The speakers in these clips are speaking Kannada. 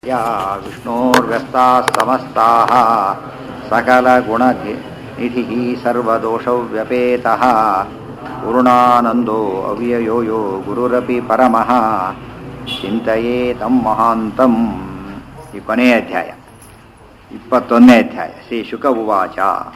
या विष्णोर्व्यस्ताः समस्ताः सकलगुणनिधिः सर्वदोषव्यपेतः पूर्णानन्दो अव्ययो यो ಗುರುರಪಿ ಪರಮಃ ಚಿಂತೆಯೇ ತಂ ಮಹಾಂತಂ ಈ ಕೊನೆಯ ಅಧ್ಯಾಯ ಇಪ್ಪತ್ತೊಂದನೇ ಅಧ್ಯಾಯ ಶ್ರೀ ಶುಕ ಉವಾಚ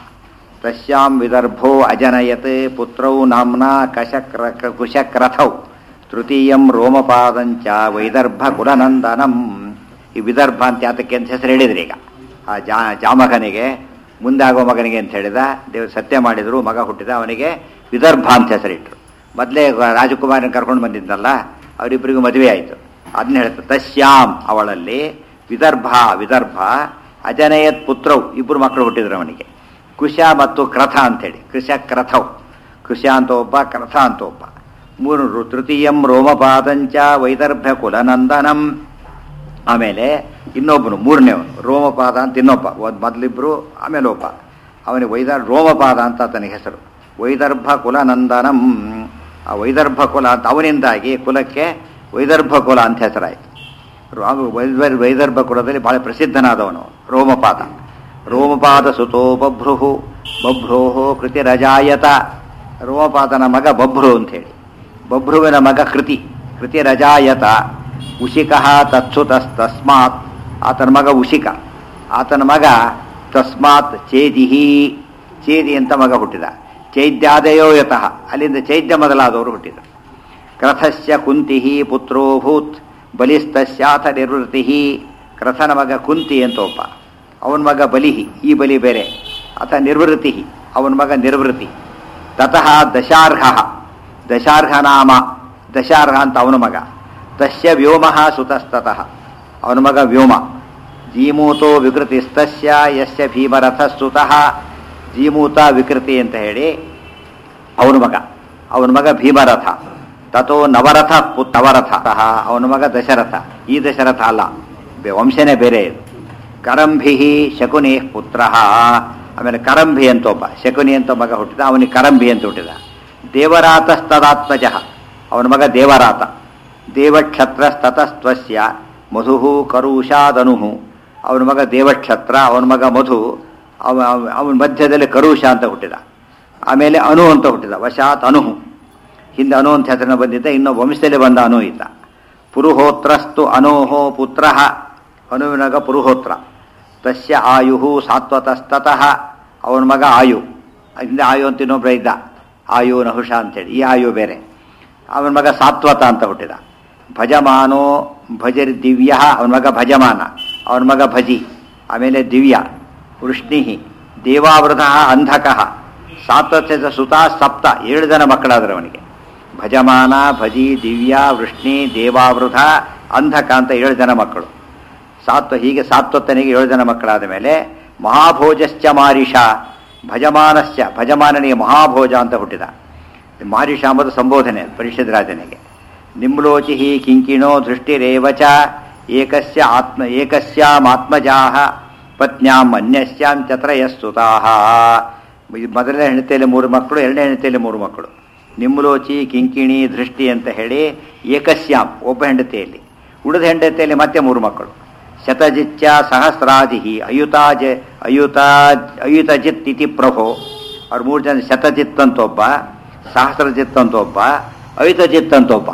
ತಸ್ಯಾಂ ವಿದರ್ಭೋ ಅಜನಯತ್ ಪುತ್ರೌ ನಾಮ್ನಾ ಕಶಕ್ರ ಕುಶಕ್ರಥೌ ತೃತೀಯಂ ರೋಮಪಾದಂಚ ವೈದರ್ಭ ಕುಲನಂದನಂ ಈ ವಿದರ್ಭ ಅಂತ ಯಾತಕ್ಕೆ ಅಂತ ಹೆಸರು ಹೇಳಿದ್ರಿ ಈಗ ಆ ಜಾ ಜಾಮಕನಿಗೆ ಮುಂದಾಗೋ ಮಗನಿಗೆ ಅಂತ ಹೇಳಿದ ದೇವರು ಸತ್ಯ ಮಾಡಿದ್ರು ಮಗ ಹುಟ್ಟಿದ ಅವನಿಗೆ ವಿದರ್ಭ ಅಂತ ಹೆಸರಿಟ್ರು ಮೊದಲೇ ರಾಜಕುಮಾರನ ಕರ್ಕೊಂಡು ಬಂದಿದ್ದಲ್ಲ ಅವರಿಬ್ಬರಿಗೂ ಮದುವೆ ಆಯಿತು ಅದನ್ನ ಹೇಳ್ತಾರೆ ತಸ್ಯಾಂ ಅವಳಲ್ಲಿ ವಿದರ್ಭ ವಿದರ್ಭ ಅಜನಯತ್ ಪುತ್ರವು ಇಬ್ಬರು ಮಕ್ಕಳು ಹುಟ್ಟಿದ್ರು ಅವನಿಗೆ ಕುಶ ಮತ್ತು ಕ್ರಥ ಅಂತೇಳಿ ಕೃಷ ಕ್ರಥೌ ಕೃಷ ಅಂತ ಒಬ್ಬ ಕ್ರಥ ಅಂತ ಒಬ್ಬ ಮೂರು ರು- ತೃತೀಯಂ ರೋಮಪಾದಂಚ ವೈದರ್ಭ್ಯ ಕುಲನಂದನಂ ಆಮೇಲೆ ಇನ್ನೊಬ್ಬನು ಮೂರನೇವನು ರೋಮಪಾದ ಅಂತ ಇನ್ನೊಬ್ಬ ಒಂದು ಮೊದಲಿಬ್ಬರು ಆಮೇಲೆ ಒಬ್ಬ ಅವನಿಗೆ ವೈದರ್ ರೋಮಪಾದ ಅಂತ ಆತನಿಗೆ ಹೆಸರು ವೈದರ್ಭ ಕುಲನಂದನಂ ಆ ವೈದರ್ಭ ಕುಲ ಅಂತ ಅವನಿಂದಾಗಿ ಕುಲಕ್ಕೆ ವೈದರ್ಭ ಕುಲ ಅಂತ ಹೆಸರಾಯಿತು ರಾ- ವೈದರ್- ವೈದರ್ಭ ಕುಲದಲ್ಲಿ ಬಹಳ ಪ್ರಸಿದ್ಧನಾದವನು ರೋಮಪಾದ ರೋಮಪಾದ ಸುತೋ ಬಭ್ರುಹು ಬಭ್ರೋಹೋ ಕೃತಿರಜಾಯತ ರೋಮಪಾದನ ಮಗ ಬಭ್ರು ಅಂಥೇಳಿ ಬಭ್ರುವಿನ ಮಗ ಕೃತಿ ಕೃತಿ ರಜಾಯತ ಉಶಿಕ ತತ್ಸುತಸ್ತಸ್ಮಾತ್ ಆತನ ಮಗ ಉಶಿಕ ಆತನ ಮಗ ತಸ್ಮಾತ್ ಚೇದಿಹಿ ಚೇದಿ ಅಂತ ಮಗ ಹುಟ್ಟಿದ ಚೈದ್ಯಾದಯೋ ಯತಃ ಅಲ್ಲಿಂದ ಚೈದ್ಯ ಮೊದಲಾದವರು ಹುಟ್ಟಿದರು ಕ್ರಥಸ್ಯ ಕುಂತಿ ಪುತ್ರೋಭೂತ್ ಬಲಿಸ್ತಸ್ಯಾಥ ನಿರ್ವೃತಿ ಕ್ರಥನ ಮಗ ಕುಂತಿ ಅಂತ ಒಬ್ಬ ಅವನ ಮಗ ಬಲಿಹಿ ಈ ಬಲಿ ಬೇರೆ ಅಥ ನಿರ್ವೃತಿ ಅವನ ಮಗ ನಿರ್ವೃತಿ ತತಃ ದಶಾರ್ಹ ದಶಾರ್ಹ ನಾಮ ದಶಾರ್ಹ ಅಂತ ಅವನ ಮಗ ತಸ್ಯ ವ್ಯೋಮ ಸುತಸ್ತತಃ ಅವನ ಮಗ ವ್ಯೋಮ ಜೀಮೂತೋ ವಿಕೃತಿಸ್ತಸ್ಯ ಯಸ್ಯ ಭೀಮರಥ ಸುತಃ ಜೀಮೂತ ವಿಕೃತಿ ಅಂತ ಹೇಳಿ ಅವನ ಮಗ ಅವನ ಮಗ ಭೀಮರಥ ತಥೋ ನವರಥ ಪುತ್ ನವರಥ ಅವನ ಮಗ ದಶರಥ ಈ ದಶರಥ ಅಲ್ಲ ಬೆ- ವಂಶನೇ ಬೇರೆ ಇದು ಕರಂಭಿ ಶಕುನಿ ಪುತ್ರ ಆಮೇಲೆ ಕರಂಭಿ ಅಂತ ಒಬ್ಬ ಶಕುನಿ ಅಂತ ಮಗ ಹುಟ್ಟಿದ ಅವನಿಗೆ ಕರಂಭಿ ಅಂತ ಹುಟ್ಟಿದ ದೇವರಾತಸ್ತದಾತ್ಮಜ ಅವನ ಮಗ ದೇವರಾತ ದೇವಕ್ಷತ್ರಸ್ತತಸ್ತ್ವಸ್ಯ ಮಧು ಕರುಷಾದನು ಅವನ ಮಗ ದೇವಕ್ಷತ್ರ ಅವನ ಮಗ ಮಧು ಅವ ಅವನ ಮಧ್ಯದಲ್ಲಿ ಕರುಷ ಅಂತ ಹುಟ್ಟಿದ ಆಮೇಲೆ ಅನು ಅಂತ ಹುಟ್ಟಿದ ವಶಾತ್ ಅನು ಹಿಂದೆ ಅನು ಅಂತ ಹೆಸರಿನ ಬಂದಿದ್ದ ಇನ್ನು ವಂಶದಲ್ಲಿ ಬಂದ ಅನು ಇದ್ದ ಪುರುಹೋತ್ರಸ್ತು ಅನೋಹೋ ಪುತ್ರ ಅನುವಿನ ಮಗ ಪುರುಹೋತ್ರ ತಸ್ಯ ಆಯು ಸಾತ್ವತಸ್ತತಃ ಅವನ ಮಗ ಆಯು ಹಿಂದೆ ಆಯು ಅಂತ ಇನ್ನೊಬ್ಬ ಇದ್ದ ಆಯು ನಹುಷ ಅಂತೇಳಿ ಈ ಆಯು ಬೇರೆ ಅವನ ಮಗ ಸಾತ್ವತ ಅಂತ ಹುಟ್ಟಿದ ಭಜಮಾನೋ ಭಜರಿ ದಿವ್ಯ ಅವನ ಮಗ ಭಜಮಾನ ಅವನ ಮಗ ಭಜಿ ಆಮೇಲೆ ದಿವ್ಯ ವೃಷ್ಣಿ ದೇವಾವೃತ ಅಂಧಕಃ ಸಾತ್ವತ್ಯದ ಸುತ ಸಪ್ತ ಏಳು ಜನ ಮಕ್ಕಳಾದ್ರು ಅವನಿಗೆ ಭಜಮಾನ ಭಜಿ ದಿವ್ಯ ವೃಷ್ಣಿ ದೇವಾವೃತ ಅಂಧಕ ಅಂತ ಏಳು ಜನ ಮಕ್ಕಳು ಸಾತ್ವ ಹೀಗೆ ಸಾತ್ವತನಿಗೆ ಏಳು ಜನ ಮಕ್ಕಳಾದ ಮೇಲೆ ಮಹಾಭೋಜಶ್ಚ ಮಾರಿಷ ಭಜಮಾನಶ್ಚ ಭಜಮಾನನಿಗೆ ಮಹಾಭೋಜ ಅಂತ ಹುಟ್ಟಿದ ಮಾರಿಷ ಎಂಬುದು ಸಂಬೋಧನೆ ಪರಿಷದ್ ರಾಜನಿಗೆ ನಿಮ್ಲೋಚಿ ಕಿಂಕಿಣೋ ದೃಷ್ಟಿರೇವಚ ಏಕಸ್ಯ ಆತ್ಮ ಏಕಸ್ಯಾಮಾತ್ಮಜಾಹ ಪತ್ನ್ಯಾಂ ಅನ್ಯಸ್ಯಾಂ ಚತ್ರಯಸ್ತುತಾಹ ಮೊದಲನೇ ಹೆಂಡತಿಯಲ್ಲಿ ಮೂರು ಮಕ್ಕಳು ಎರಡನೇ ಹೆಂಡತಿಯಲ್ಲಿ ಮೂರು ಮಕ್ಕಳು ನಿಮ್ಲೋಚಿ ಕಿಂಕಿಣಿ ದೃಷ್ಟಿ ಅಂತ ಹೇಳಿ ಏಕಸ್ಯಾಂ ಒಬ್ಬ ಹೆಂಡತಿಯಲ್ಲಿ ಉಳಿದ ಹೆಂಡತಿಯಲ್ಲಿ ಮತ್ತೆ ಮೂರು ಮಕ್ಕಳು ಶತಜಿಚ್ಚ ಸಹಸ್ರಾದಿ ಅಯುತಾಜ ಅಯುತಾ ಅಯುತಜಿತ್ ಇತಿ ಪ್ರಭೋ ಅವ್ರು ಮೂರು ಜನ ಶತಜಿತ್ ಅಂತ ಒಬ್ಬ ಸಹಸ್ರಜಿತ್ ಅಂತ ಒಬ್ಬ ಅಯುತಜಿತ್ ಅಂತ ಒಬ್ಬ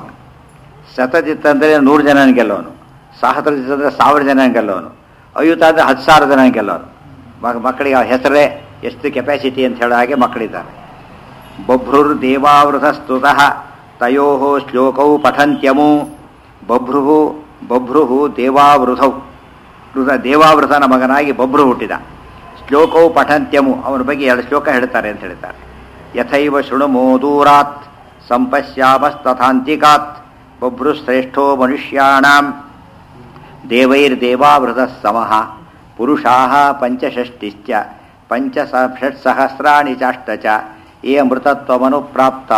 ಶತಜಿತ್ ಅಂದರೆ ನೂರು ಜನ ಗೆಲ್ಲವನು ಸಹಸ್ರಜಿತ್ ಅಂದರೆ ಸಾವಿರ ಜನ ಗೆಲ್ಲವನು ಅಯುತ ಅಂದರೆ ಹತ್ತು ಸಾವಿರ ಜನ ಗೆಲ್ಲವನು ಮಕ್- ಮಕ್ಕಳಿಗೆ ಆ ಹೆಸರೇ ಎಷ್ಟು ಕೆಪಾಸಿಟಿ ಅಂತ ಹೇಳೋ ಹಾಗೆ ಮಕ್ಕಳಿದ್ದಾರೆ ಬಭ್ರುರ್ ದೇವಾವೃತ ಸ್ತುತಃ ತಯೋ ಶ್ಲೋಕೌ ಪಠಂತ್ಯಮು ಬಭ್ರು ಬಭ್ರು ದೇವಾವೃತೌ ವೃತ ದೇವಾವೃತನ ಮಗನಾಗಿ ಬಭ್ರು ಹುಟ್ಟಿದ ಶ್ಲೋಕೌ ಪಠಂತ್ಯಮು ಅವನ ಬಗ್ಗೆ ಎರಡು ಶ್ಲೋಕ ಹೇಳ್ತಾರೆ ಅಂತ ಹೇಳ್ತಾರೆ ಯಥೈವ ಶೃಣುಮೋ ದೂರಾತ್ ಸಂಪಶ್ಯಾಮಸ್ತಥಾಂತಿಕಾತ್ ಬಭ್ರು ಶ್ರೇಷ್ಠೋ ಮನುಷ್ಯಾಣಾಂ ದೇವೈರ್ದೇವಾವೃತ ಸಮಃ ಪುರುಷಾ ಪಂಚಷಷ್ಟಿಶ್ಚ ಪಂಚ ಷಟ್ಸಹಸ್ರಾಣಿ ಚಾಷ್ಟ ಚ ಏ ಅಮೃತತ್ವಮನುಪ್ರಾಪ್ತಾ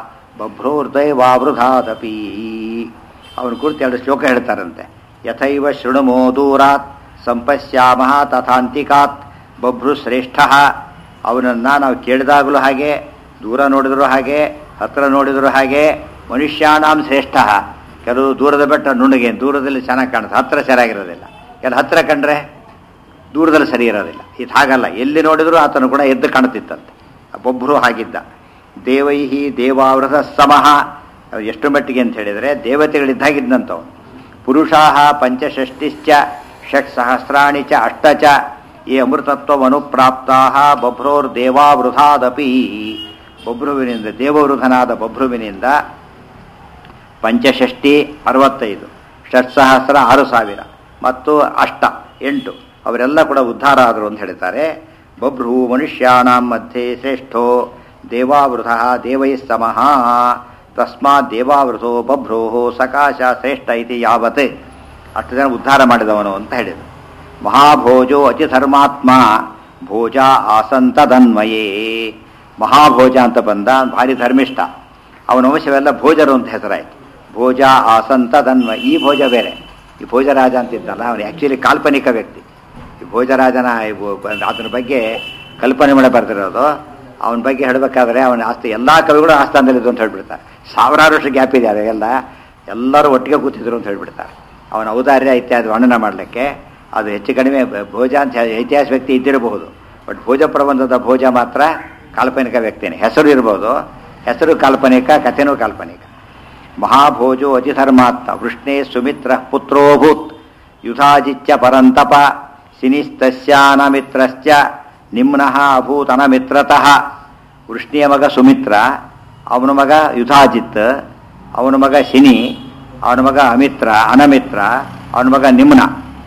ಬಭ್ರೋರ್ದೈವಾವೃಧಾದಪಿ ಅವನ ಕುರಿತು ಎರಡು ಶ್ಲೋಕ ಹೇಳ್ತಾರಂತೆ ಯಥೈವ ಶೃಣುಮೋ ದೂರಾತ್ ಸಂಪಶ್ಯಾಮ ತಥಾಂತಿಕಾತ್ ಬಭ್ರು ಶ್ರೇಷ್ಠ ಅವನನ್ನು ನಾವು ಕೇಳಿದಾಗಲೂ ಹಾಗೆ ದೂರ ನೋಡಿದ್ರು ಹಾಗೆ ಹತ್ರ ನೋಡಿದ್ರು ಹಾಗೆ ಮನುಷ್ಯಾಣಾಂ ಶ್ರೇಷ್ಠ ಕೆಲವು ದೂರದ ಬೆಟ್ಟ ನುಣ್ಣಗೆ ದೂರದಲ್ಲಿ ಚೆನ್ನಾಗಿ ಕಾಣುತ್ತೆ ಹತ್ರ ಚೆನ್ನಾಗಿರೋದಿಲ್ಲ ಎಲ್ಲ ಹತ್ತಿರ ಕಂಡ್ರೆ ದೂರದಲ್ಲಿ ಸರಿ ಇರೋದಿಲ್ಲ ಇದು ಹಾಗಲ್ಲ ಎಲ್ಲಿ ನೋಡಿದರೂ ಆತನು ಕೂಡ ಎದ್ದು ಕಾಣುತ್ತಿತ್ತಂತೆ ಒಬ್ಬರು ಹಾಗಿದ್ದ ದೇವೈಹಿ ದೇವಾವೃತ ಸಮಃ ಅವ್ರು ಎಷ್ಟು ಮಟ್ಟಿಗೆ ಅಂತ ಹೇಳಿದರೆ ದೇವತೆಗಳಿದ್ದಾಗಿದ್ದಂಥವನು ಪುರುಷಾಹ ಪಂಚಷಷ್ಟಿಶ್ಚ ಷಟ್ ಸಹಸ್ರಾಣಿ ಚ ಅಷ್ಟ ಚ ಈ ಅಮೃತತ್ವಮನುಪ್ರಾಪ್ತಾ ಬಭ್ರೋರ್ದೇವಾವೃತಾದಪಿ ಬಭ್ರುವಿನಿಂದ ದೇವವೃಧನಾದ ಬಭ್ರುವಿನಿಂದ ಪಂಚಷಷ್ಟಿ ಅರವತ್ತೈದು ಷಟ್ಸಹಸ್ರ ಆರು ಸಾವಿರ ಮತ್ತು ಅಷ್ಟ ಎಂಟು ಅವರೆಲ್ಲ ಕೂಡ ಉದ್ಧಾರ ಆದರು ಅಂತ ಹೇಳ್ತಾರೆ ಬಭ್ರು ಮನುಷ್ಯಾಣಂ ಮಧ್ಯೆ ಶ್ರೇಷ್ಠೋ ದೇವಾವೃತ ದೇವೈ ಸಮಃ ತಸ್ಮಾತ್ ದೇವಾವೃತೋ ಬಭ್ರೋ ಸಕಾಶ ಶ್ರೇಷ್ಠ ಇತಿ ಯಾವತ್ ಅಷ್ಟು ಜನ ಉದ್ಧಾರ ಮಾಡಿದವನು ಅಂತ ಹೇಳಿದರು ಮಹಾಭೋಜೋ ಅತಿಧರ್ಮಾತ್ಮ ಭೋಜ ಆಸಂತದನ್ವಯೇ ಮಹಾಭೋಜ ಅಂತ ಬಂದ ಭಾರಿ ಧರ್ಮಿಷ್ಠ ಅವನ ವಂಶವೆಲ್ಲ ಭೋಜರು ಅಂತ ಹೆಸರಾಯಿತು ಭೋಜ ಆಸಂತದನ್ವ ಈ ಭೋಜ ಬೇರೆ ಈ ಭೋಜರಾಜ ಅಂತಿದ್ದಲ್ಲ ಅವನು ಆ್ಯಕ್ಚುಲಿ ಕಾಲ್ಪನಿಕ ವ್ಯಕ್ತಿ ಈ ಭೋಜರಾಜನ ಈ ಭೋ- ಅದರ ಬಗ್ಗೆ ಕಲ್ಪನೆ ಮಾಡಿ ಬರ್ತಿರೋದು ಅವನ ಬಗ್ಗೆ ಹೇಳಬೇಕಾದ್ರೆ ಅವನ ಆಸ್ತಿ ಎಲ್ಲ ಕವಿಗಳು ಆಸ್ಥಾನದಲ್ಲಿದ್ದು ಅಂತ ಹೇಳ್ಬಿಡ್ತಾರೆ ಸಾವಿರಾರು ವರ್ಷ ಗ್ಯಾಪ್ ಇದೆ ಅದೆಲ್ಲ ಎಲ್ಲರೂ ಒಟ್ಟಿಗೆ ಕೂತಿದ್ರು ಅಂತ ಹೇಳ್ಬಿಡ್ತಾರೆ ಅವನ ಔದಾರ್ಯ ಇತ್ಯಾದಿ ವರ್ಣನೆ ಮಾಡಲಿಕ್ಕೆ ಅದು ಹೆಚ್ಚು ಕಡಿಮೆ ಬ- ಭೋಜ ಅಂತ ಹೇಳಿ ಐತಿಹಾಸಿಕ ವ್ಯಕ್ತಿ ಇದ್ದಿರಬಹುದು ಬಟ್ ಭೋಜ ಪ್ರಬಂಧದ ಭೋಜ ಮಾತ್ರ ಕಾಲ್ಪನಿಕ ವ್ಯಕ್ತಿನೇ ಹೆಸರು ಇರ್ಬೋದು ಹೆಸರು ಕಾಲ್ಪನಿಕ ಕಥೆನೂ ಕಾಲ್ಪನಿಕ ಮಹಾಭೋಜೋ ಅತಿಧರ್ಮಾತ್ಮ ವೃಷ್ಣೇ ಸುಮಿತ್ರ ಪುತ್ರೋಭೂತ್ ಯುಧಾಜಿಚ್ಚ ಪರಂತಪ ಸಿನಿಸ್ತಸ್ಯಾನಮಿತ್ರಶ್ಚ ನಿಮ್ನಃ ಅಭೂತನಮಿತ್ರತಃ ವೃಷ್ಣಿಯ ಮಗ ಸುಮಿತ್ರ ಅವನ ಮಗ ಯುಧಾಜಿತ್ ಅವನ ಮಗ ಶಿನಿ ಅವನ ಮಗ ಅಮಿತ್ರ ಅನಮಿತ್ರ ಅವನ ಮಗ ನಿಮ್ನ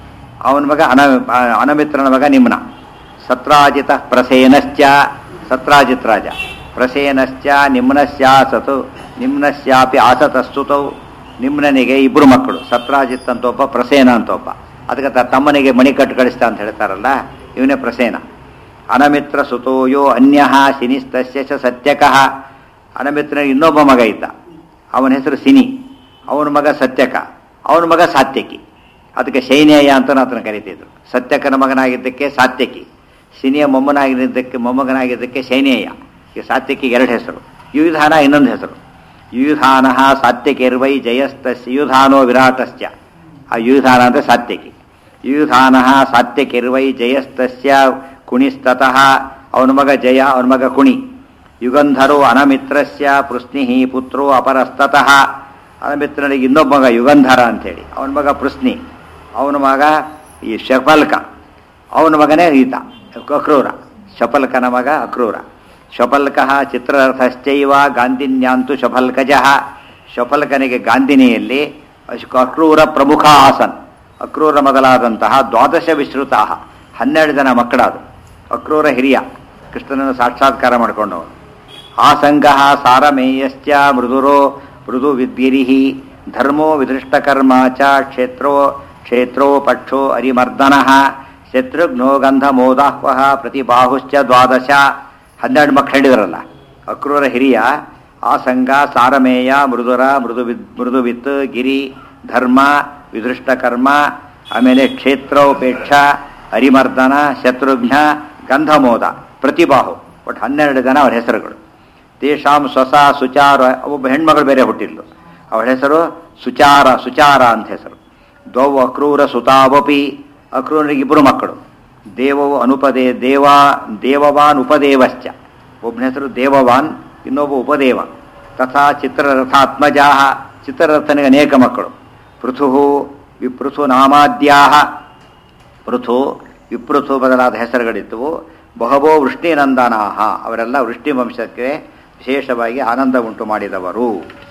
ಅವನ ಮಗ ಅನ ಅನಮಿತ್ರನ ಮಗ ನಿಮ್ನ ಸತ್ರಾಜಿತ ಪ್ರಸೇನಶ್ಚ ಸತ್ರಾಜಿತ್ ರಾಜ ಪ್ರಸೇನಶ್ಚ ನಿಮ್ನಸ್ಯಾಸತು ನಿಮ್ನಸ್ಯಾಪಿ ಆಸತಸ್ತುತೌ ನಿಮ್ನನಿಗೆ ಇಬ್ಬರು ಮಕ್ಕಳು ಸತ್ರಾಜಿತ್ ಅಂತ ಒಬ್ಬ ಪ್ರಸೇನ ಅಂತ ಒಬ್ಬ ಅದಕ್ಕೆ ತ- ತಮ್ಮನಿಗೆ ಮಣಿಕಟ್ಟು ಕಳಿಸ್ತಾ ಅಂತ ಹೇಳ್ತಾರಲ್ಲ ಇವನೇ ಪ್ರಸೇನ ಅನಮಿತ್ರ ಸುತೋಯೋ ಅನ್ಯ ಸಿನಿಸ್ತಸ್ಯ ಚ ಸತ್ಯಕಃ ಅನಮಿತ್ರನ ಇನ್ನೊಬ್ಬ ಮಗ ಇದ್ದ ಅವನ ಹೆಸರು ಸಿನಿ ಅವನ ಮಗ ಸತ್ಯಕ ಅವನ ಮಗ ಸಾತ್ಯಕಿ ಅದಕ್ಕೆ ಶೈನೇಯ ಅಂತ ಆತನ ಕರೀತಿದ್ರು ಸತ್ಯಕನ ಮಗನಾಗಿದ್ದಕ್ಕೆ ಸಾತ್ಯಕಿ ಸಿನಿಯ ಮೊಮ್ಮನಾಗಿದ್ದಕ್ಕೆ ಮೊಮ್ಮಗನಾಗಿದ್ದಕ್ಕೆ ಶೈನೇಯ ಈ ಸಾತ್ಯಕಿಗೆ ಎರಡು ಹೆಸರು ಯುಯುಧಾನ ಇನ್ನೊಂದು ಹೆಸರು ಯುಯುಧಾನ ಸಾತ್ಯಕಿರ್ವೈ ಜಯಸ್ತಸ್ಯ ಯುಧಾನೋ ವಿರಾಟಸ್ಯ ಆ ಯುಯುಧಾನ ಅಂದರೆ ಸಾತ್ಯಕಿ ಯುಯುಧಾನ ಸಾತ್ಯಕಿರ್ವೈ ಜಯಸ್ತಸ್ಯ ಕುಣಿಸ್ತತಃ ಅವನ ಮಗ ಜಯ ಅವನ ಮಗ ಕುಣಿ ಯುಗಂಧರೋ ಅನಮಿತ್ರಸ್ಯ ಪೃಸ್ನಿಹಿ ಪುತ್ರೋ ಅಪರಸ್ತತಃ ಅನಮಿತ್ರನಿಗೆ ಇನ್ನೊಬ್ಬ ಮಗ ಯುಗಂಧರ ಅಂಥೇಳಿ ಅವನ ಮಗ ಪೃಸ್ನಿ ಅವನ ಮಗ ಈ ಶಫಲ್ಕ ಅವನ ಮಗನೇ ಈತ ಅಕ್ರೂರ ಶಫಲ್ಕನ ಮಗ ಅಕ್ರೂರ ಶಫಲ್ಕ ಚಿತ್ರರಥಶ್ಚೈವ ಗಾಂಧಿನ್ಯಾಂತು ಶಫಲ್ಕಜ ಶಫಲ್ಕನಿಗೆ ಗಾಂಧಿನಿಯಲ್ಲಿ ಅಶ್- ಅಕ್ರೂರ ಪ್ರಮುಖ ಆಸನ್ ಅಕ್ರೂರ ಮೊದಲಾದಂತಹ ದ್ವಾದಶ ವಿಶ್ರುತ ಹನ್ನೆರಡು ಜನ ಮಕ್ಕಳಾದು ಅಕ್ರೂರ ಹಿರಿಯ ಕೃಷ್ಣನನ್ನು ಸಾಕ್ಷಾತ್ಕಾರ ಮಾಡಿಕೊಂಡವನು ಆಸಂಗ ಸಾರಮೇಯಶ್ಚ ಮೃದುರೋ ಮೃದು ವಿದ್ಗಿರಿ ಧರ್ಮೋ ವಿದೃಷ್ಟಕರ್ಮ ಚ ಕ್ಷೇತ್ರೋ ಕ್ಷೇತ್ರೋ ಪಕ್ಷೋ ಅರಿಮರ್ದನ ಶತ್ರುಘ್ನೋ ಗಂಧಮೋದಾಹ್ವ ಪ್ರತಿಬಾಹುಶ್ಚ ದ್ವಾದಶ ಹನ್ನೆರಡು ಮಕ್ಕಳು ಹೇಳಿದ್ರಲ್ಲ ಅಕ್ರೂರ ಹಿರಿಯ ಆಸಂಗ ಸಾರಮೇಯ ಮೃದುರ ಮೃದು ವಿದ್ ಮೃದುವಿತ್ ಗಿರಿ ಧರ್ಮ ವಿದೃಷ್ಟಕರ್ಮ ಆಮೇಲೆ ಕ್ಷೇತ್ರೋಪೇಕ್ಷ ಅರಿಮರ್ದನ ಶತ್ರುಘ್ನ ಗಂಧಮೋದ ಪ್ರತಿಬಾಹು ಒಟ್ಟು ಹನ್ನೆರಡು ಜನ ಅವರ ಹೆಸರುಗಳು ತೇಷಾಂ ಸ್ವಸ ಸುಚಾರ ಒಬ್ಬ ಹೆಣ್ಮಗಳು ಬೇರೆ ಹುಟ್ಟಿದ್ಲು ಅವಳ ಹೆಸರು ಸುಚಾರ ಸುಚಾರ ಅಂತ ಹೆಸರು ದ್ವೌ ಅಕ್ರೂರ ಸುತಾವಪಿ ಅಕ್ರೂರನಿಗೆ ಇಬ್ಬರು ಮಕ್ಕಳು ದೇವವು ಅನುಪದೇ ದೇವ ದೇವವಾನ್ ಉಪದೇವಶ್ಚ ಒಬ್ಬನ ಹೆಸರು ದೇವವಾನ್ ಇನ್ನೊಬ್ಬ ಉಪದೇವ ತಥಾ ಚಿತ್ರರಥಾತ್ಮಜಾ ಚಿತ್ರರಥನಿಗೆ ಅನೇಕ ಮಕ್ಕಳು ಪೃಥು ವಿಪೃಥು ನಾಮಾದ್ಯಾಹ ಪೃಥು ವಿಪೃಥು ಬದಲಾದ ಹೆಸರುಗಳಿದ್ದವು ಬಹವೋ ವೃಷ್ಟಿನಂದನಾಹ ಅವರೆಲ್ಲ ವೃಷ್ಟಿ ವಂಶಕ್ಕೆ ವಿಶೇಷವಾಗಿ ಆನಂದ ಉಂಟು ಮಾಡಿದವರು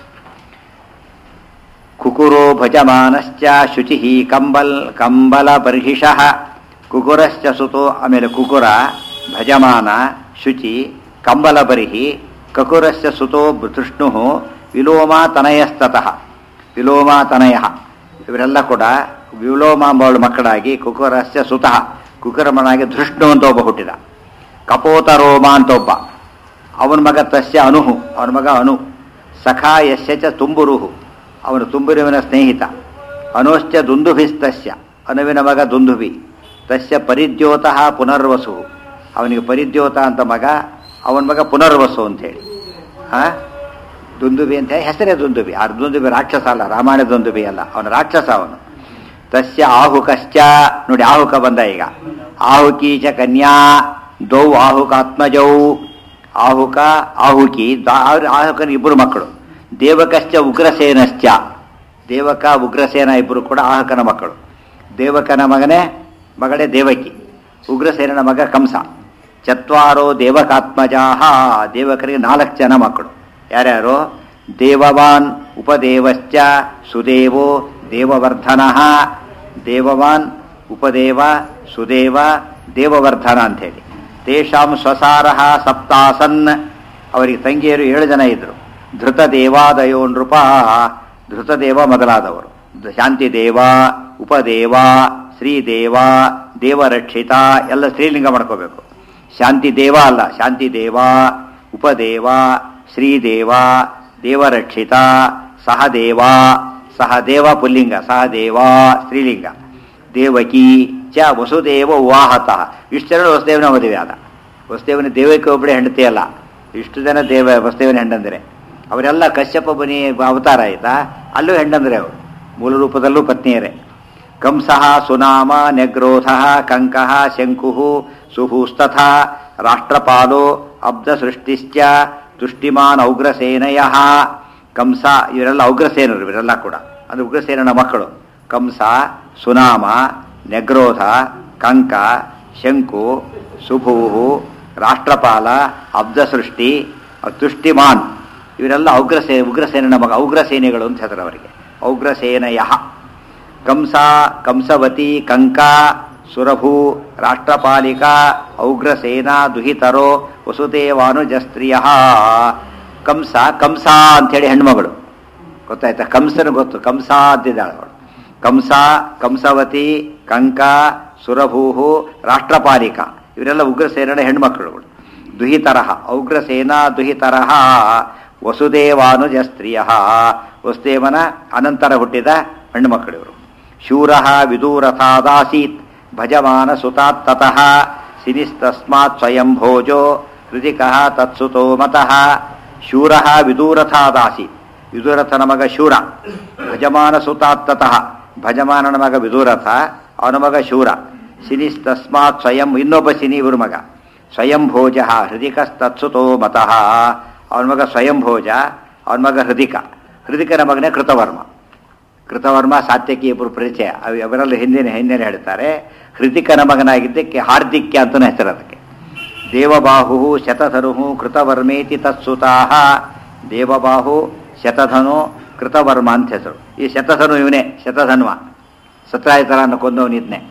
ಕುಕುರೋ ಭಜಮಾನಶ್ಚ ಶುಚಿ ಕಂಬಲ್ ಕಂಬಲ ಬರ್ಹಿಷಃ ಕುಕುರಶ್ಚ ಸುತೋ ಆಮೇಲೆ ಕುಕುರ ಭಜಮಾನ ಶುಚಿ ಕಂಬಲ ಬರ್ಹಿ ಕಕುರಶ್ಚ ಸುತೋ ತೃಷ್ಣು ವಿಲೋಮಾತನಯಸ್ತತಃ ವಿಲೋಮಾತನಯ ಇವರೆಲ್ಲ ಕೂಡ ವಿಲೋಮ ಎಂಬವಳ ಮಕ್ಕಳಾಗಿ ಕುಕುರಸ್ಯ ಸುತಃ ಕುಕುರಮನಾಗಿ ಧೃಷ್ಣು ಅಂತ ಒಬ್ಬ ಹುಟ್ಟಿದ ಕಪೋತರೋಮ ಅಂತ ಒಬ್ಬ ಅವನ ಮಗ ತಸ್ಯ ಅನುಹು ಅವನ ಮಗ ಅನು ಸಖಾ ಯಸ್ಯ ಚ ತುಂಬುರುಹು ಅವನು ತುಂಬುರುವಿನ ಸ್ನೇಹಿತ ಅನುಶ್ಚ ದುಂದುಭಿಸ್ತಸ್ಯ ಅನುವಿನ ಮಗ ದುಂದುಭಿ ತಸ್ಯ ಪರಿದ್ಯೋತಃ ಪುನರ್ವಸು ಅವನಿಗೆ ಪರಿದ್ಯೋತ ಅಂತ ಮಗ ಅವನ ಮಗ ಪುನರ್ವಸು ಅಂತೇಳಿ ಆ ದುಂದುಬಿ ಅಂತ ಹೇಳಿ ಹೆಸರೇ ದುಂದುಬಿ ಆ ದುಂದುಬಿ ರಾಕ್ಷಸ ಅಲ್ಲ ರಾಮಾಯಣ ದುಂದುಬಿ ಅಲ್ಲ ಅವನ ರಾಕ್ಷಸ ಅವನು ತಸ್ಯ ಆಹುಕಶ್ಚ ನೋಡಿ ಆಹುಕ ಬಂದ ಈಗ ಆಹುಕಿ ಚ ಕನ್ಯಾ ದೌ ಆಹುಕಾತ್ಮಜೌ ಆಹುಕ ಆಹುಕಿ ದ- ಅವ್ರ ಆಹುಕನ ಇಬ್ಬರು ಮಕ್ಕಳು ದೇವಕಶ್ಚ ಉಗ್ರಸೇನಶ್ಚ ದೇವಕ ಉಗ್ರಸೇನ ಇಬ್ಬರು ಕೂಡ ಆಹುಕನ ಮಕ್ಕಳು ದೇವಕನ ಮಗನೇ ಮಗಳೇ ದೇವಕಿ ಉಗ್ರಸೇನನ ಮಗ ಕಂಸ ಚತ್ವಾರೋ ದೇವಕಾತ್ಮಜಾಹ ದೇವಕರಿಗೆ ನಾಲ್ಕು ಜನ ಮಕ್ಕಳು ಯಾರ್ಯಾರು ದೇವವಾನ್ ಉಪದೇವಶ್ಚ ಸುದೇವೋ ದೇವವರ್ಧನ ದೇವವಾನ್ ಉಪದೇವ ಸುದೇವ ದೇವವರ್ಧನ ಅಂಥೇಳಿ ತೇಷಾಂ ಸ್ವಸಾರಃ ಸಪ್ತಾಸನ್ ಅವರಿಗೆ ತಂಗಿಯರು ಏಳು ಜನ ಇದ್ರು ಧೃತ ದೇವಾದಯೋ ನೃಪ ಧೃತದೇವ ಮೊದಲಾದವರು ಶಾಂತಿದೇವ ಉಪದೇವ ಶ್ರೀದೇವ ದೇವರಕ್ಷಿತ ಎಲ್ಲ ಸ್ತ್ರೀಲಿಂಗ ಮಾಡ್ಕೋಬೇಕು ಶಾಂತಿ ದೇವ ಅಲ್ಲ ಶಾಂತಿ ದೇವ ಉಪದೇವ ಶ್ರೀದೇವ ದೇವರಕ್ಷಿತ ಸಹದೇವ ಸಹದೇವ ಪುಲ್ಲಿಂಗ ಸಹದೇವ ಸ್ತ್ರೀಲಿಂಗ ದೇವಕಿ ಚ ವಸುದೇವ ಉವಾಹತಃ ಇಷ್ಟು ಜನ ವಸುದೇವನ ಮದುವೆ ಆದ ವಸುದೇವನ ದೇವಕ್ಕೆ ಒಬ್ಬಳೆ ಹೆಂಡತಿ ಅಲ್ಲ ಇಷ್ಟು ಜನ ದೇವ ವಸುದೇವನ ಹೆಂಡಂದ್ರೆ ಅವರೆಲ್ಲ ಕಶ್ಯಪ ಬನಿ ಅವತಾರ ಆಯ್ತಾ ಅಲ್ಲೂ ಹೆಂಡಂದ್ರೆ ಅವರು ಮೂಲ ರೂಪದಲ್ಲೂ ಪತ್ನಿಯರೇ ಕಂಸಃ ಸುನಾಮ ನೆಗ್ರೋಧ ಕಂಕಃ ಶಂಕು ಸುಹೂಸ್ತಥ ರಾಷ್ಟ್ರಪಾಲೋ ಅಬ್ಧ ಸೃಷ್ಟಿಶ್ಚ ತುಷ್ಟಿಮಾನ್ ಔಗ್ರಸೇನಯ ಕಂಸ ಇವರೆಲ್ಲ ಔಗ್ರಸೇನರು ಇವರೆಲ್ಲ ಕೂಡ ಅಂದ್ರೆ ಉಗ್ರಸೇನನ ಮಕ್ಕಳು ಕಂಸ ಸುನಾಮ ನೆಗ್ರೋಧ ಕಂಕ ಶಂಕು ಸುಭೂಹು ರಾಷ್ಟ್ರಪಾಲ ಅಬ್ಧ ಸೃಷ್ಟಿ ತುಷ್ಟಿಮಾನ್ ಇವರೆಲ್ಲ ಔಗ್ರಸೇ ಉಗ್ರಸೇನನ ಮಗ ಔಗ್ರಸೇನೆಗಳು ಅಂತ ಹೇಳ್ತಾರೆ ಅವರಿಗೆ ಔಗ್ರಸೇನಯ ಕಂಸ ಕಂಸವತಿ ಕಂಕ ಸುರಭು ರಾಷ್ಟ್ರಪಾಲಿಕಾ ಔಗ್ರಸೇನಾ ದುಹಿತರೋ ವಸುದೇವಾನುಜಸ್ತ್ರೀಯ ಕಂಸ ಕಂಸ ಅಂಥೇಳಿ ಹೆಣ್ಮಗಳು ಗೊತ್ತಾಯ್ತಾ ಕಂಸನ ಗೊತ್ತು ಕಂಸ ಅಂತಿದ್ದಾಳೆ ಅವಳು ಕಂಸ ಕಂಸವತಿ ಕಂಕ ಸುರಭೂಹು ರಾಷ್ಟ್ರಪಾಲಿಕಾ ಇವರೆಲ್ಲ ಉಗ್ರಸೇನನ ಹೆಣ್ಮಕ್ಳುಗಳು ದುಹಿತರಹ ಔಗ್ರಸೇನಾ ದುಹಿತರಹ ವಸುದೇವಾನುಜಸ್ತ್ರೀಯ ವಸುದೇವನ ಅನಂತರ ಹುಟ್ಟಿದ ಹೆಣ್ಣುಮಕ್ಕಳು ಇವರು ಶೂರ ವಿದೂರಥಾದಾಸೀತ್ ಭಜಮಾನ ಸುತಾತ್ ತತಃ ಸಿನಿಸ್ತಸ್ಮಾತ್ ಸ್ವಯಂ ಭೋಜೋ ಹೃದಿಕಃ ತತ್ಸುತೋ ಮತಃ ಶೂರ ವಿದೂರಥಾದಾಸೀತ್ ವಿದೂರಥನ ಮಗ ಶೂರ ಭಜಮಾನ ಸುತಾತ್ ತತಃ ಭಜಮಾನನ ಮಗ ವಿದೂರಥ ಅವನ ಮಗ ಶೂರ ಸಿನಿಸ್ತಸ್ಮಾತ್ ಸ್ವಯಂ ಇನ್ನೊಬ್ಬ ಸಿನಿ ಇವ್ರ ಮಗ ಸ್ವಯಂ ಭೋಜ ಹೃದಿಕಸ್ತತ್ಸುತೋ ಮತಃ ಅವನ ಮಗ ಸ್ವಯಂ ಭೋಜ ಅವನ ಮಗ ಹೃದಿಕ ಹೃದಿಕನ ಮಗನೇ ಕೃತವರ್ಮ ಕೃತವರ್ಮ ಸಾತ್ಯಕಿ ಇಬ್ಬರು ಪರಿಚಯ ಅವ್- ಅವರೆಲ್ಲ ಹಿಂದಿನ ಹಿಂದಿನ ಹೇಳ್ತಾರೆ ಹೃತಿಕನ ಮಗನಾಗಿದ್ದಕ್ಕೆ ಹಾರ್ದಿಕ್ಯ ಅಂತಲೂ ಹೆಸರು ಅದಕ್ಕೆ ದೇವಬಾಹು ಶತಧನು ಕೃತವರ್ಮೇತಿ ತತ್ಸುತಾಹ ದೇವಬಾಹು ಶತಧನು ಕೃತವರ್ಮ ಅಂತ ಹೆಸರು ಈ ಶತಧನು ಇವನೇ ಶತಧನ್ವ ಸತ್ರಾಯತರನ್ನು ಕೊಂದವನಿದ್ನೆ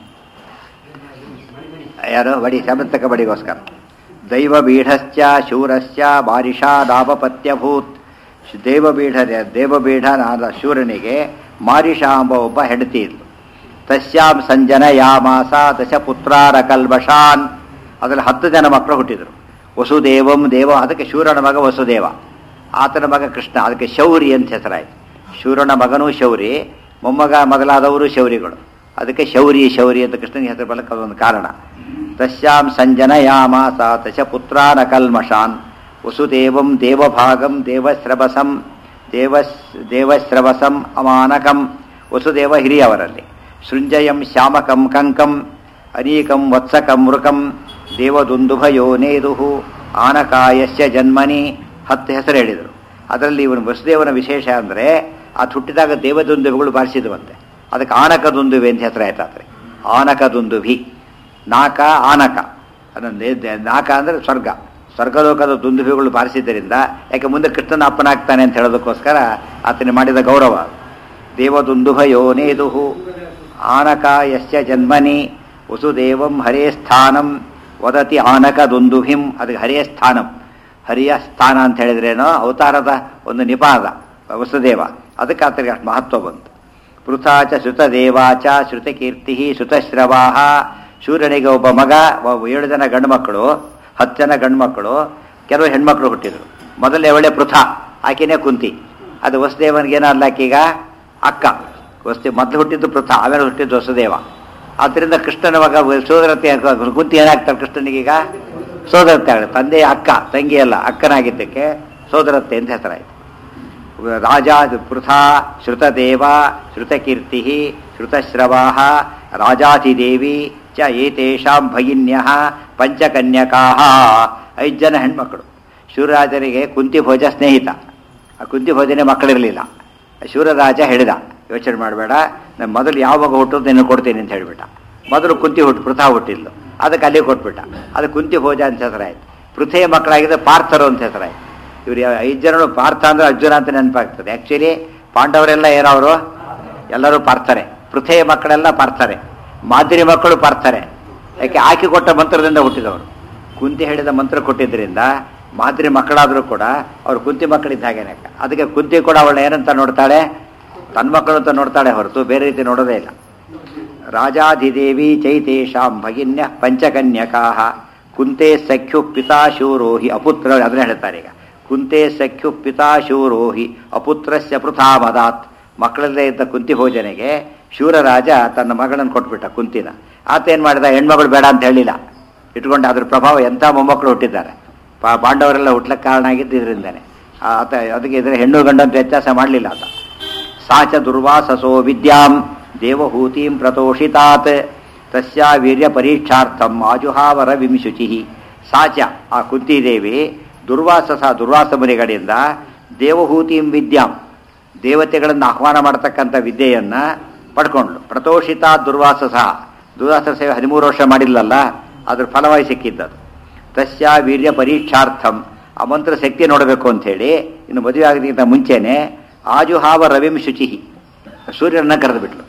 ಯಾರು ಬಡಿ ಸಮರ್ಥಕ ಬಡಿಗೋಸ್ಕರ ದೈವಬೀಢಶ್ಚ ಶೂರಶ್ಚ ಬಾರಿಷಾ ಲಾಭಪತ್ಯಭೂತ್ ದೇವಬೀಢ ದೇವಬೀಢನಾದ ಶೂರನಿಗೆ ಮಾರಿಷಾ ಎಂಬ ಒಬ್ಬ ಹೆಂಡತಿ ಇದ್ಲು ತಸ್ಯಾಂ ಸಂಜನ ಯಾಮಾಸ ದಶ ಪುತ್ರಾರ ಕಲ್ಬಷಾನ್ ಅದರಲ್ಲಿ ಹತ್ತು ಜನ ಮಕ್ಕಳು ಹುಟ್ಟಿದರು ವಸುದೇವಂ ದೇವ ಅದಕ್ಕೆ ಶೂರನ ಮಗ ವಸುದೇವ ಆತನ ಮಗ ಕೃಷ್ಣ ಅದಕ್ಕೆ ಶೌರಿ ಅಂತ ಹೆಸರಾಯಿತು ಶೂರನ ಮಗನೂ ಶೌರಿ ಮೊಮ್ಮಗ ಮೊದಲಾದವರು ಶೌರಿಗಳು ಅದಕ್ಕೆ ಶೌರಿ ಶೌರಿ ಅಂತ ಕೃಷ್ಣನಿಗೆ ಹೆಸರು ಬರಲಿಕ್ಕೆ ಅದೊಂದು ಕಾರಣ ತಸ್ಯಾಂ ಸಂಜನ ಯಾಮಾಸ ದಶ ಪುತ್ರಾನ ಕಲ್ಮಷಾನ್ ವಸುದೇವಂ ದೇವಭಾಗಂ ದೇವಸ್ರವಸಂ ದೇವಸ್ ದೇವಸ್ರವಸಂ ಅಮಾನಕಂ ವಸುದೇವ ಹಿರಿಯವರಲ್ಲಿ ಸೃಂಜಯಂ ಶ್ಯಾಮಕಂ ಕಂಕಂ ಅನೀಕಂ ವತ್ಸಕಂ ಮೃಕಂ ದೇವದುಂದುಭಯೋ ನೇದುಹು ಆನಕಾಯಸ್ಯ ಜನ್ಮನಿ ಹತ್ತು ಹೆಸರು ಹೇಳಿದರು ಅದರಲ್ಲಿ ಇವನು ವಸುದೇವನ ವಿಶೇಷ ಅಂದರೆ ಅದು ಹುಟ್ಟಿದಾಗ ದೇವದುಂದುಭಗಳು ಬಾರಿಸಿದ್ವಂತೆ ಅದಕ್ಕೆ ಆನಕದುಂದುವೆ ಅಂತ ಹೆಸರಾಯ್ತು ಆದರೆ ಆನಕದುಂದುಭಿ ನಾಕ ಆನಕ ಅದೊಂದು ದೇ- ನಾಕ ಅಂದರೆ ಸ್ವರ್ಗ ಸ್ವರ್ಗಲೋಕದ ದುಂದುಭಿಗಳು ಬಾರಿಸಿದ್ದರಿಂದ ಯಾಕೆ ಮುಂದೆ ಕೃಷ್ಣನ ಅಪ್ಪನಾಗ್ತಾನೆ ಅಂತ ಹೇಳೋದಕ್ಕೋಸ್ಕರ ಆತನಿಗೆ ಮಾಡಿದ ಗೌರವ ದೇವದುಂದುಭಯೋ ನೇದುಹು ಆನಕ ಯಸ್ಯ ಜನ್ಮನಿ ವಸುದೇವಂ ಹರೇ ಸ್ಥಾನಂ ವದತಿ ಆನಕ ದುಂದುಭಿಂ ಅದಕ್ಕೆ ಹರಿಯ ಸ್ಥಾನಂ ಹರಿಯ ಸ್ಥಾನ ಅಂತ ಹೇಳಿದ್ರೇನೋ ಅವತಾರದ ಒಂದು ನಿಪಾದ ವಸುದೇವ ಅದಕ್ಕೆ ಆತನಿಗೆ ಅಷ್ಟು ಮಹತ್ವ ಬಂತು ಪೃಥಾಚ ಶ್ರುತದೇವಾಚ ಶ್ರುತಕೀರ್ತಿ ಶ್ರುತಶ್ರವಾಹ ಶೂರನಿಗೆ ಒಬ್ಬ ಮಗ ಒಬ್ಬ ಏಳು ಜನ ಗಂಡು ಮಕ್ಕಳು ಹತ್ತು ಜನ ಗಂಡು ಮಕ್ಕಳು ಕೆಲವು ಹೆಣ್ಮಕ್ಳು ಹುಟ್ಟಿದ್ರು ಮೊದಲನೇ ಒಳ್ಳೆ ಪೃಥಾ ಆಕೆನೇ ಕುಂತಿ ಅದು ವಸುದೇವನಿಗೆ ಏನಲ್ಲ ಆಕೀಗ ಅಕ್ಕ ವಸುದೇವ ಮೊದಲು ಹುಟ್ಟಿದ್ದು ಪೃಥಾ ಆಮೇಲೆ ಹುಟ್ಟಿದ್ದು ವಸುದೇವ ಆದ್ದರಿಂದ ಕೃಷ್ಣನ ಮಗ ಸೋದರತೆ ಕುಂತಿ ಏನಾಗ್ತಾರೆ ಕೃಷ್ಣನಿಗೀಗ ಸೋದರತೆ ಆಗುತ್ತೆ ತಂದೆ ಅಕ್ಕ ತಂಗಿ ಅಲ್ಲ ಅಕ್ಕನಾಗಿದ್ದಕ್ಕೆ ಸೋದರತೆ ಅಂತ ಹೆಸರಾಯಿತು ರಾಜ ಪೃಥಾ ಶ್ರುತದೇವ ಶ್ರುತಕೀರ್ತಿ ಶ್ರುತಶ್ರವಾ ರಾಜಾತಿದೇವಿ ಚ ಏತೇಷಾಂ ಭಗಿನ್ಯ ಪಂಚಕನ್ಯಕಾ ಐದು ಜನ ಹೆಣ್ಮಕ್ಳು ಶಿವರಾಜರಿಗೆ ಕುಂತಿಭೋಜ ಸ್ನೇಹಿತ ಆ ಕುಂತಿಭೋಜನೆ ಮಕ್ಕಳಿರಲಿಲ್ಲ ಶಿವರಾಜ ಹೇಳಿದ ಯೋಚನೆ ಮಾಡಬೇಡ ನಾನು ಮೊದಲು ಯಾವ ಮಗ ಹುಟ್ಟೋದು ನಿನ್ನ ಕೊಡ್ತೀನಿ ಅಂತ ಹೇಳಿಬಿಟ್ಟ ಮೊದಲು ಕುಂತಿ ಹುಟ್ಟು ಪೃಥಾ ಹುಟ್ಟಿಲ್ಲ ಅದಕ್ಕೆ ಅಲ್ಲಿ ಕೊಟ್ಬಿಟ್ಟ ಅದು ಕುಂತಿ ಭೋಜ ಅಂತ ಹೆಸರಾಯ್ತು ಪೃಥೆಯ ಮಕ್ಕಳಾಗಿದ್ದ ಪಾರ್ಥರು ಅಂತ ಹೆಸರಾಯ್ತು ಇವ್ರು ಯಾವ- ಐದು ಜನರು ಪಾರ್ಥ ಅಂದ್ರೆ ಅರ್ಜುನ ಅಂತ ನೆನಪಾಗ್ತದೆ ಆ್ಯಕ್ಚುಲಿ ಪಾಂಡವರೆಲ್ಲ ಏನವರು ಎಲ್ಲರೂ ಪಾರ್ಥರೆ ಪೃಥೆಯ ಮಕ್ಕಳೆಲ್ಲ ಪಾರ್ಥರೆ ಮಾದರಿ ಮಕ್ಕಳು ಪಾರ್ಥರೆ ಯಾಕೆ ಆಕೆ ಕೊಟ್ಟ ಮಂತ್ರದಿಂದ ಹುಟ್ಟಿದವರು ಕುಂತಿ ಹೇಳಿದ ಮಂತ್ರ ಕೊಟ್ಟಿದ್ದರಿಂದ ಮಾದರಿ ಮಕ್ಕಳಾದರೂ ಕೂಡ ಅವ್ರು ಕುಂತಿ ಮಕ್ಕಳಿದ್ದ ಹಾಗೇನೆ ಅದಕ್ಕೆ ಕುಂತಿ ಕೂಡ ಅವಳನ್ನ ಏನಂತ ನೋಡ್ತಾಳೆ ತನ್ನ ಮಕ್ಕಳು ಅಂತ ನೋಡ್ತಾಳೆ ಹೊರತು ಬೇರೆ ರೀತಿ ನೋಡೋದೇ ಇಲ್ಲ ರಾಜಾಧಿದೇವಿ ಚೈತೇಷಾಂ ಭಗಿನ್ಯ ಪಂಚಕನ್ಯಕಾ ಕುಂತೆ ಸಖ್ಯು ಪಿತಾಶೂರೋಹಿ ಅಪುತ್ರ ಅದನ್ನ ಹೇಳ್ತಾರೆ ಈಗ ಕುಂತೆ ಸಖ್ಯು ಪಿತಾಶೂರೋಹಿ ಅಪುತ್ರಸ್ಯ ಪೃಥಾಮದಾತ್ ಮಕ್ಕಳಲ್ಲೇ ಇದ್ದ ಕುಂತಿ ಭೋಜನೆಗೆ ಶೂರರಾಜ ತನ್ನ ಮಗಳನ್ನು ಕೊಟ್ಬಿಟ್ಟ ಕುಂತಿನ ಆತ ಏನು ಮಾಡಿದ ಹೆಣ್ಮಗಳು ಬೇಡ ಅಂತ ಹೇಳಿಲ್ಲ ಇಟ್ಕೊಂಡು ಅದ್ರ ಪ್ರಭಾವ ಎಂಥ ಮೊಮ್ಮಕ್ಕಳು ಹುಟ್ಟಿದ್ದಾರೆ ಪಾ ಪಾಂಡವರೆಲ್ಲ ಹುಟ್ಲಕ್ಕೆ ಕಾರಣ ಆಗಿದ್ದು ಇದರಿಂದನೇ ಆತ ಅದಕ್ಕೆ ಇದ್ರೆ ಹೆಣ್ಣು ಗಂಡು ಅಂತ ವ್ಯತ್ಯಾಸ ಮಾಡಲಿಲ್ಲ ಆತ ಸಾ ಚ ದುರ್ವಾಸಸೋ ವಿದ್ಯಾಂ ದೇವಹೂತಿಂ ಪ್ರತೋಷಿತಾತ್ ತಸ್ಯ ವೀರ್ಯ ಪರೀಕ್ಷಾರ್ಥಂ ಆಜುಹಾವರ ವಿಂಶುಚಿ ಸಾ ಚ ಆ ಕುಂತಿದೇವಿ ದುರ್ವಾಸಸ ದುರ್ವಾಸ ಮುನಿಗಳಿಂದ ದೇವಹೂತಿಂ ವಿದ್ಯಾಂ ದೇವತೆಗಳನ್ನು ಆಹ್ವಾನ ಮಾಡತಕ್ಕಂಥ ವಿದ್ಯೆಯನ್ನ ಪಡ್ಕೊಂಡ್ಳು ಪ್ರತೋಷಿತ ದುರ್ವಾಸಸ ದುರ್ವಾಸ ಸೇವೆ ಹದಿಮೂರು ವರ್ಷ ಮಾಡಿಲ್ಲಲ್ಲ ಅದ್ರ ಫಲವಾಗಿ ಸಿಕ್ಕಿದ್ದದು ತಸ್ಯ ವೀರ್ಯ ಪರೀಕ್ಷಾರ್ಥಂ ಆ ಮಂತ್ರ ಶಕ್ತಿ ನೋಡಬೇಕು ಅಂಥೇಳಿ ಇನ್ನು ಮದುವೆ ಆಗೋದಕ್ಕಿಂತ ಮುಂಚೆನೆ ಆಜುಹಾವ ರವಿಂ ಶುಚಿ ಸೂರ್ಯನನ್ನ ಕರೆದು ಬಿಟ್ಲು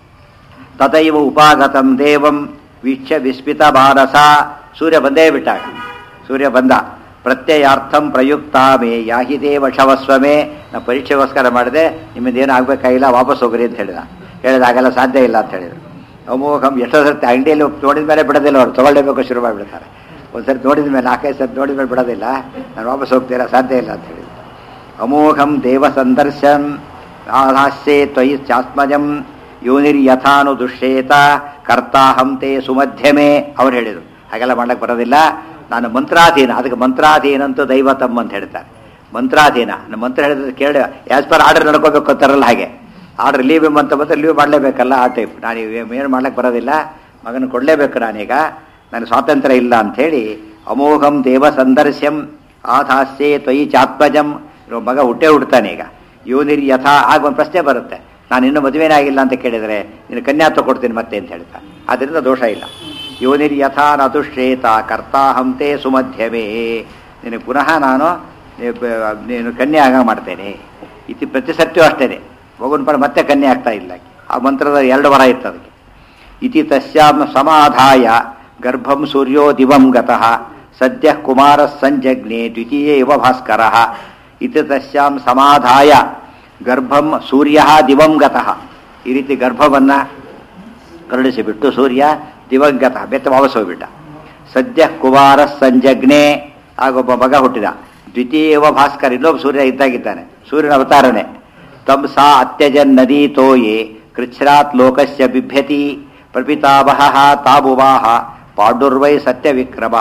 ತದೈವ ಉಪಾಗತಂ ದೇವಂ ವೀಕ್ಷ ವಿಸ್ಮಿತ ಭಾರಸ ಸೂರ್ಯ ಬಂದೇ ಬಿಟ್ಟಾಗ ಸೂರ್ಯ ಬಂದ ಪ್ರತ್ಯಯಾರ್ಥಂ ಪ್ರಯುಕ್ತ ಮೇ ಯಾಹಿ ದೇವ ಶವಸ್ವಮೇ ನಾ ಪರೀಕ್ಷೆಗೋಸ್ಕರ ಮಾಡಿದೆ ನಿಮ್ಮಿಂದ ಏನು ಆಗಬೇಕಾಗಿಲ್ಲ ವಾಪಸ್ ಹೋಗ್ರಿ ಅಂತ ಹೇಳಿದ ಹೇಳಿದ ಹಾಗೆಲ್ಲ ಸಾಧ್ಯ ಇಲ್ಲ ಅಂತ ಹೇಳಿದ್ರು ಅಮೋಘಂ ಎಷ್ಟೋ ಸರ್ತಿ ಅಂಗಡಿಯಲ್ಲಿ ನೋಡಿದ ಮೇಲೆ ಬಿಡೋದಿಲ್ಲ ಅವ್ರು ತಗೊಳ್ಳೇಬೇಕು ಶುರು ಮಾಡಿಬಿಡ್ತಾರೆ ಒಂದ್ಸರಿ ನೋಡಿದ ಮೇಲೆ ನಾಲ್ಕೈದು ಸರ್ತಿ ನೋಡಿದ ಮೇಲೆ ಬಿಡೋದಿಲ್ಲ ನಾನು ವಾಪಸ್ ಹೋಗ್ತೀರಾ ಸಾಧ್ಯ ಇಲ್ಲ ಅಂತ ಹೇಳಿದ್ರು ಅಮೋಘಂ ದೇವ ಸಂದರ್ಶನ್ ಆಹಾಸ್ಯೆ ತ್ವಯಿ ಚಾಸ್ಮಜಂ ಯೋನಿರ್ಯಥಾನು ದುಶ್ಯೇತ ಕರ್ತಾಹಂ ತೇ ಸುಮಧ್ಯಮೆ ಅವ್ರು ಹೇಳಿದರು ಹಾಗೆಲ್ಲ ಮಾಡಕ್ಕೆ ಬರೋದಿಲ್ಲ ನಾನು ಮಂತ್ರಾಧೀನ ಅದಕ್ಕೆ ಮಂತ್ರಾಧೀನ ಅಂತೂ ದೈವತಮ್ ಅಂತ ಹೇಳ್ತಾರೆ ಮಂತ್ರಾಧೀನ ನಮ್ಮ ಮಂತ್ರ ಹೇಳಿದ್ರೆ ಕೇಳಿ ಆಸ್ ಪರ್ ಆರ್ಡರ್ ನಡ್ಕೋಬೇಕು ಅಂತಾರಲ್ಲ ಹಾಗೆ ಆರ್ಡರ್ ಲೀವ್ ಅಂತ ಬಂದ್ರೆ ಲೀವ್ ಮಾಡಲೇಬೇಕಲ್ಲ ಆ ಟೈಪ್ ನಾನು ಏನು ಮಾಡ್ಲಿಕ್ಕೆ ಬರೋದಿಲ್ಲ ಮಗನ ಕೊಡಲೇಬೇಕು ನಾನೀಗ ನನಗೆ ಸ್ವಾತಂತ್ರ್ಯ ಇಲ್ಲ ಅಂಥೇಳಿ ಅಮೋಘಂ ದೇವ ಸಂದರ್ಶ್ಯಂ ಆಧಾಸ್ಯೆ ತ್ವಯಿ ಚಾತ್ಮಜಂ ಇರೋ ಮಗ ಹುಟ್ಟೆ ಹುಡ್ತಾನೆ ಈಗ ಯೋನಿರ್ ಯಥಾ ಆಗ ಒಂದು ಪ್ರಶ್ನೆ ಬರುತ್ತೆ ನಾನು ಇನ್ನೂ ಮದುವೆನೇ ಆಗಿಲ್ಲ ಅಂತ ಕೇಳಿದರೆ ನೀನು ಕನ್ಯಾ ತಗೊಡ್ತೀನಿ ಮತ್ತೆ ಅಂತ ಹೇಳ್ತಾ ಅದರಿಂದ ದೋಷ ಇಲ್ಲ ಯೋನಿರ್ ಯಥಾ ನತುಶ್ರೇತ ಕರ್ತಾಹಂತೆ ಸುಮಧ್ಯಮೇ ನಿನಗೆ ಪುನಃ ನಾನು ನೀ- ಬ- ನೀನು ಕನ್ಯೆ ಆಗ ಮಾಡ್ತೇನೆ ಇತಿ ಪ್ರತಿ ಸತ್ಯವೂ ಅಷ್ಟೇ ಮಗುನ ಪರ ಮತ್ತೆ ಕನ್ಯೆ ಆಗ್ತಾ ಇಲ್ಲ ಆ ಮಂತ್ರದ ಎರಡು ವರ ಇತ್ತು ಅದಕ್ಕೆ ಇತಿ ತಸ್ಯಾಂ ಸಮಾಧಾಯ ಗರ್ಭಂ ಸೂರ್ಯೋ ದಿವಂ ಗತಃ ಸದ್ಯ ಕುಮಾರ ಸಂಜಗ್ನೆ ದ್ವಿತೀಯ ಇವ ಭಾಸ್ಕರ ಇತಿ ತಸ್ಯಾಂ ಸಮಾಧಾಯ ಗರ್ಭಂ ಸೂರ್ಯ ದಿವಂ ಗತಃ ಈ ರೀತಿ ಗರ್ಭವನ್ನ ಕರುಣಿಸಿಬಿಟ್ಟು ಸೂರ್ಯ ದಿವಂಗತ ಬೆತ್ತ ವಾಪಸ್ ಹೋಗ್ಬಿಟ್ಟ ಸದ್ಯ ಕುಮಾರ ಸಂಜಗ್ನೆ ಆಗೊಬ್ಬ ಮಗ ಹುಟ್ಟಿದ ದ್ವಿತೀಯವ ಭಾಸ್ಕರ್ ಇನ್ನೊಬ್ಬ ಸೂರ್ಯ ಇದ್ದಾಗಿದ್ದಾನೆ ಸೂರ್ಯನ ಅವತಾರನೆ ತಂ ಸಾ ಅತ್ಯಜನ್ ನದಿ ತೋಯೆ ಕೃಚ್ಛ್ರಾತ್ ಲೋಕಸ್ಯ ಬಿಭ್ಯತಿ ಪ್ರಪಿತಾವಹ ತಾಬುವಾಹ ಪಾಂಡುರ್ವೈ ಸತ್ಯ ವಿಕ್ರಮ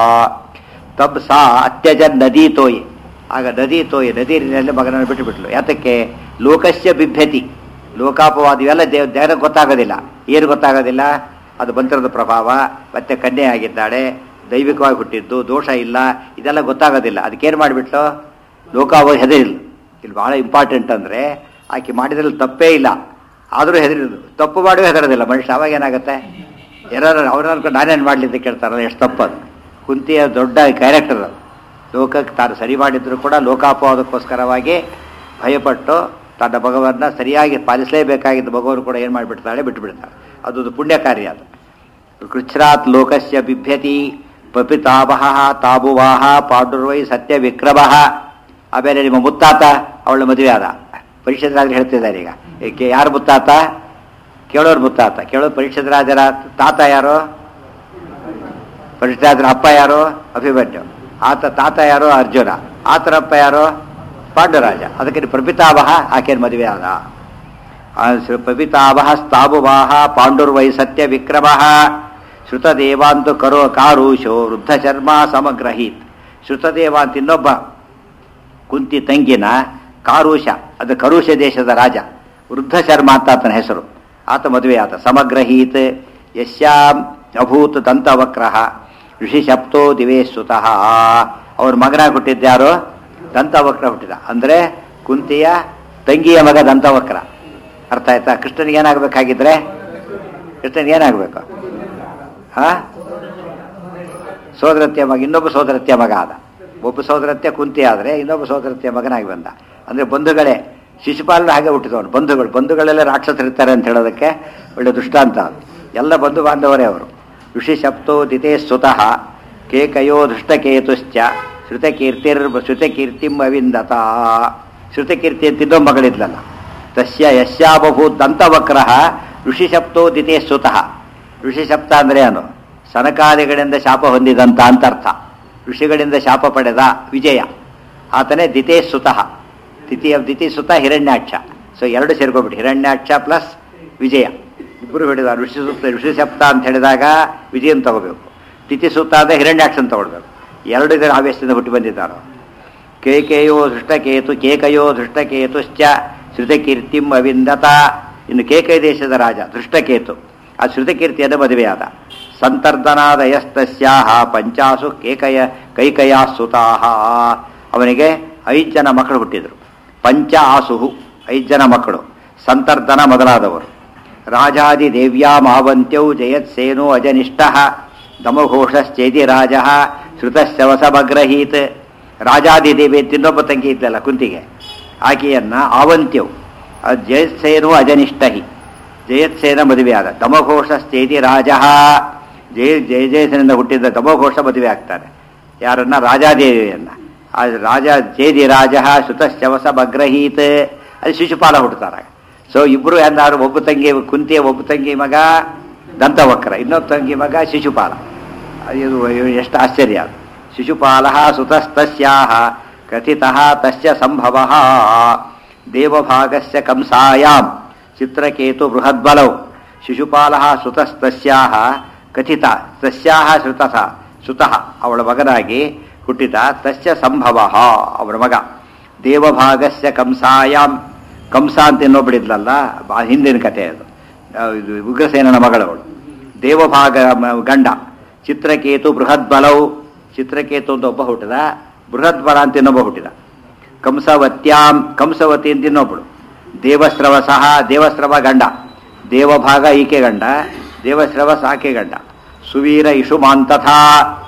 ತಂ ಸಾ ಅತ್ಯಜನ್ ನದಿ ತೋಯೆ ಆಗ ನದಿ ತೋಯೆ ನದಿ ನೀರಿನಲ್ಲಿ ಮಗನನ್ನು ಬಿಟ್ಟು ಬಿಟ್ಲು ಯಾತಕ್ಕೆ ಲೋಕಸ್ಯ ಬಿಭ್ಯತಿ ಲೋಕಾಪವಾದ ಇವೆಲ್ಲ ದೇವ ದೇವರಿಗೆ ಗೊತ್ತಾಗೋದಿಲ್ಲ ಏನು ಗೊತ್ತಾಗೋದಿಲ್ಲ ಅದು ಮಂತ್ರದ ಪ್ರಭಾವ ಮತ್ತೆ ಕನ್ಯೆ ಆಗಿದ್ದಾಳೆ ದೈವಿಕವಾಗಿ ಹುಟ್ಟಿದ್ದು ದೋಷ ಇಲ್ಲ ಇದೆಲ್ಲ ಗೊತ್ತಾಗೋದಿಲ್ಲ ಅದಕ್ಕೇನು ಮಾಡಿಬಿಟ್ಲು ಲೋಕಾವ ಹೆದರಿಲ್ಲ ಇಲ್ಲಿ ಬಹಳ ಇಂಪಾರ್ಟೆಂಟ್ ಅಂದರೆ ಆಕೆ ಮಾಡಿದ್ರಲ್ಲಿ ತಪ್ಪೇ ಇಲ್ಲ ಆದರೂ ಹೆದರಿದ್ದು ತಪ್ಪು ಮಾಡುವ ಹೆದರೋದಿಲ್ಲ ಮನುಷ್ಯ ಅವಾಗ ಏನಾಗುತ್ತೆ ಏನಾರು ಅವ್ರನ್ನ ಅನ್ಕೊಂಡು ನಾನೇನು ಮಾಡಲಿ ಅಂತ ಕೇಳ್ತಾರಲ್ಲ ಎಷ್ಟು ತಪ್ಪದು ಕುಂತಿಯ ದೊಡ್ಡ ಕ್ಯಾರೆಕ್ಟರ್ ಅದು ಲೋಕಕ್ಕೆ ತಾನು ಸರಿ ಮಾಡಿದ್ರು ಕೂಡ ಲೋಕಾಪವಾದಕ್ಕೋಸ್ಕರವಾಗಿ ಭಯಪಟ್ಟು ತನ್ನ ಭಗವನ್ನ ಸರಿಯಾಗಿ ಪಾಲಿಸಲೇಬೇಕಾಗಿದ್ದ ಭಗವರು ಕೂಡ ಏನು ಮಾಡಿಬಿಡ್ತಾಳೆ ಬಿಟ್ಟು ಬಿಡ್ತಾಳೆ ಅದೊಂದು ಪುಣ್ಯ ಕಾರ್ಯ ಅದು ಕೃಚ್ಛ್ರಾತ್ ಲೋಕಸ್ಯ ಬಿಭ್ಯತಿ ಪಪಿತಾವಹ ತಾಬುವಾಹ ಪಾಂಡುರ್ವೈ ಸತ್ಯ ವಿಕ್ರಮ ಆಮೇಲೆ ನಿಮ್ಮ ಮುತ್ತಾತ ಅವಳ ಮದುವೆ ಆದ ಪರಿಷತ್ರಾಜರು ಹೇಳ್ತಿದ್ದಾರೆ ಈಗ ಏಕೆ ಯಾರು ಮುತ್ತಾತ ಕೇಳೋರು ಮುತ್ತಾತ ಕೇಳೋರು ಪರಿಷತ್ರಾಜರ ತಾತ ಯಾರು ಪರಿಷತ್ರಾಜರ ಅಪ್ಪ ಯಾರು ಅಭಿಮನ್ಯು ಆತ ತಾತ ಯಾರು ಅರ್ಜುನ ಆತನಪ್ಪ ಯಾರು ಪಾಂಡುರಾಜ ಅದಕ್ಕೆ ಪ್ರಪಿತಾವಹ ಆಕೆಯ ಮದುವೆ ಆದ ಆ ಶ್ರ- ಪ್ರಪಿತಾವಹ ಸ್ಥಾಬುವಾಹ ಪಾಂಡುರ್ವೈ ಸತ್ಯ ವಿಕ್ರಮ ಶ್ರುತದೇವಾಂತು ಕರೋ ಕಾರುಷೋ ವೃದ್ಧ ಶರ್ಮ ಸಮಗ್ರಹೀತ್ ಶ್ರುತದೇವ ಅಂತ ಇನ್ನೊಬ್ಬ ಕುಂತಿ ತಂಗಿನ ಕಾರುಷ ಅದು ಕರುಷ ದೇಶದ ರಾಜ ವೃದ್ಧ ಶರ್ಮ ಅಂತ ಆತನ ಹೆಸರು ಆತ ಮದುವೆ ಆತ ಸಮಗ್ರಹೀತ್ ಯಶ್ಯಾಂ ಅಭೂತ್ ದಂತವಕ್ರಃ ಋಷಿ ಶಪ್ತೋ ದಿವೇ ಸುತಃ ಅವ್ರ ಮಗನಾಗಿ ಹುಟ್ಟಿದ್ಯಾರು ದಂತವಕ್ರ ಹುಟ್ಟಿದ ಅಂದರೆ ಕುಂತಿಯ ತಂಗಿಯ ಮಗ ದಂತವಕ್ರ ಅರ್ಥ ಆಯ್ತಾ ಕೃಷ್ಣನಿಗೆ ಏನಾಗಬೇಕಾಗಿದ್ರೆ ಕೃಷ್ಣನಿಗೆ ಏನಾಗಬೇಕು ಹಾ ಸೋದರತ್ಯ ಮಗ ಇನ್ನೊಬ್ಬ ಸೋದರತ್ಯ ಮಗ ಆದ ಒಬ್ಬ ಸೋದರತ್ಯ ಕುಂತಿ ಆದರೆ ಇನ್ನೊಬ್ಬ ಸೋದರತ್ಯ ಮಗನಾಗಿ ಬಂದ ಅಂದರೆ ಬಂಧುಗಳೇ ಶಿಶುಪಾಲನ ಹಾಗೆ ಹುಟ್ಟಿದವನು ಬಂಧುಗಳು ಬಂಧುಗಳೆಲ್ಲ ರಾಕ್ಷಸರಿರ್ತಾರೆ ಅಂತ ಹೇಳೋದಕ್ಕೆ ಒಳ್ಳೆ ದೃಷ್ಟಾಂತ ಅದು. ಎಲ್ಲ ಬಂಧು ಬಾಂಧವರೇ ಅವರು ಋಷಿ ಶಪ್ತೋ ದಿತೇ ಸುತಃ ಕೇಕಯೋ ಧೃಷ್ಟಕೇತುಶ್ಚ ಶ್ರುತಕೀರ್ತಿರ್ ಶ್ರುತಕೀರ್ತಿಂ ಅವಿಂದತ ಶ್ರುತಕೀರ್ತಿ ಅಂತ ಇನ್ನೊಬ್ಬ ಮಗಳಿದ್ಲಲ್ಲ ತಸ್ಯ ಯಶ್ಯಾಬಭೂತ್ ದಂತವಕ್ರ ಋಷಿ ಶಪ್ತೋ ದಿತೇ ಸುತಃ ಋಷಿ ಶಬ್ದ ಅಂದ್ರೆ ಏನು ಸನಕಾದಿಗಳಿಂದ ಶಾಪ ಹೊಂದಿದಂತ ಅಂತ ಅರ್ಥ ಋಷಿಗಳಿಂದ ಶಾಪ ಪಡೆದ ವಿಜಯ ಆತನೇ ದಿತೇ ಸುತಃ ದಿತಿಯ ದಿತಿ ಸುತ ಹಿರಣ್ಯಾಕ್ಷ ಸೊ ಎರಡು ಸೇರ್ಕೊಬಿಟ್ಟು ಹಿರಣ್ಯಾಕ್ಷ ಪ್ಲಸ್ ವಿಜಯ ಇಬ್ಬರು ಹಿಡಿದ ಋಷಿ ಸುತ್ತ ಋಷಿ ಸಪ್ತ ಅಂತ ಹೇಳಿದಾಗ ವಿಜಯನ್ ತಗೋಬೇಕು ತಿಥಿ ಸುತ್ತ ಅಂದರೆ ಹಿರಣ್ಯಾಕ್ಷನ್ ತಗೊಳ್ಬೇಕು ಎರಡು ಇದರ ಆವೇಶದಿಂದ ಹುಟ್ಟಿ ಬಂದಿದ್ದಾರೋ ಕೇಕೆಯೋ ಧೃಷ್ಟಕೇತು ಕೇಕಯೋ ಧೃಷ್ಟಕೇತುಶ್ಚ ಶ್ರುತಕೀರ್ತಿಂ ಅವಿಂದತ ಇನ್ನು ಕೇಕಯ ದೇಶದ ರಾಜ ಧೃಷ್ಟಕೇತು ಆ ಶ್ರುತಕೀರ್ತಿಯನ್ನು ಮದುವೆಯಾದ ಸಂತರ್ಧನಾದ ಯಸ್ತಸ್ಯಾಹ ಪಂಚಾಸು ಕೇಕಯ ಕೈಕಯಾ ಸುತಾಹ ಅವನಿಗೆ ಐದು ಜನ ಮಕ್ಕಳು ಹುಟ್ಟಿದರು ಪಂಚ ಆಸುಹು ಐದು ಜನ ಮಕ್ಕಳು ಸಂತರ್ಧನ ಮೊದಲಾದವರು ರಾಜಾದಿ ದೇವ್ಯಾಮಾವಂತ್ಯೌ ಜಯತ್ಸೇನೋ ಅಜನಿಷ್ಠ ದಮಘೋಷಶ್ಚೇತಿ ರಾಜ ಶ್ರುತಶವಸಮಗ್ರಹೀತ್ ರಾಜಾದಿ ದೇವಿ ಅಂತ ಇನ್ನೊಬ್ಬ ತಂಗಿ ಇದ್ದಲ್ಲ ಕುಂತಿಗೆ ಆಕೆಯನ್ನ ಆವಂತ್ಯವು ಅದು ಜಯತ್ಸೇನೋ ಅಜನಿಷ್ಠಹಿ ಜಯತ್ಸೇನ ಮದುವೆಯಾದ ದಮಘೋಷಶ್ಚೇತಿ ರಾಜ ಜಯ ಜಯ ಜಯಸೇನಿಂದ ಹುಟ್ಟಿದ್ದ ದಮಘೋಷ ಮದುವೆ ಆಗ್ತಾನೆ ಯಾರನ್ನ ರಾಜಾದೇವಿಯನ್ನ ಆ ರಾಜ ಜೇದಿ ರಾಜ ಶ್ರುತಶ್ಚವಸ ಬಗ್ರಹೀತ್ ಅಲ್ಲಿ ಶಿಶುಪಾಲ ಹುಟ್ಟುತ್ತಾರೆ ಸೊ ಇಬ್ರು ಎಂದಾರು ಒಬ್ಬ ತಂಗಿ ಕುಂತಿಯ ಒಬ್ಬ ತಂಗಿ ಮಗ ದಂತವಕ್ರ ಇನ್ನೊಬ್ಬ ತಂಗಿ ಮಗ ಶಿಶುಪಾಲ ಇದು ಎಷ್ಟು ಆಶ್ಚರ್ಯ ಅದು ಶಿಶುಪಾಲ ಸುತಸ್ತಸ್ಯಾಹ ಕಥಿತಃ ತಸ್ಯ ಸಂಭವ ದೇವಭಾಗಸ್ಯ ಕಂಸಾಯಾಂ ಚಿತ್ರಕೇತು ಬೃಹದ್ಬಲೌ ಶಿಶುಪಾಲ ಸುತಸ್ತಸ್ಯಾಹ ಕಥಿತ ತಸ್ಯಾಹ ಶ್ರುತಃ ಸುತಃ ಅವಳ ಮಗನಾಗಿ ಹುಟ್ಟಿದ ತಸ್ಯ ಸಂಭವ ಅವರ ಮಗ ದೇವಭಾಗಸ್ಯ ಕಂಸಾಯಾಂ ಕಂಸ ಅಂತ ಇನ್ನೊಬ್ಬಳಿದ್ಲಲ್ಲ ಬಾ ಹಿಂದಿನ ಕಥೆ ಅದು ಆ, ಇದು ಉಗ್ರಸೇನನ ಮಗಳವಳು ದೇವಭಾಗ ಮ- ಗಂಡ ಚಿತ್ರಕೇತು ಬೃಹದ್ಬಲವು ಚಿತ್ರಕೇತು ಅಂತ ಒಬ್ಬ ಹುಟ್ಟಿದ ಬೃಹದ್ಬಲ ಅಂತ ಇನ್ನೊಬ್ಬ ಹುಟ್ಟಿದ ಕಂಸವತ್ಯಾಂ ಕಂಸವತಿ ಅಂತ ಇನ್ನೊಬ್ಬಳು ದೇವಸ್ರವ ಸಹ ದೇವಸ್ರವ ಗಂಡ ದೇವಭಾಗ ಈಕೆ ಗಂಡ ದೇವಸ್ರವ ಸಾಕೆ ಗಂಡ ಸುವೀರ ಇಷುಮಾಂತಥಾ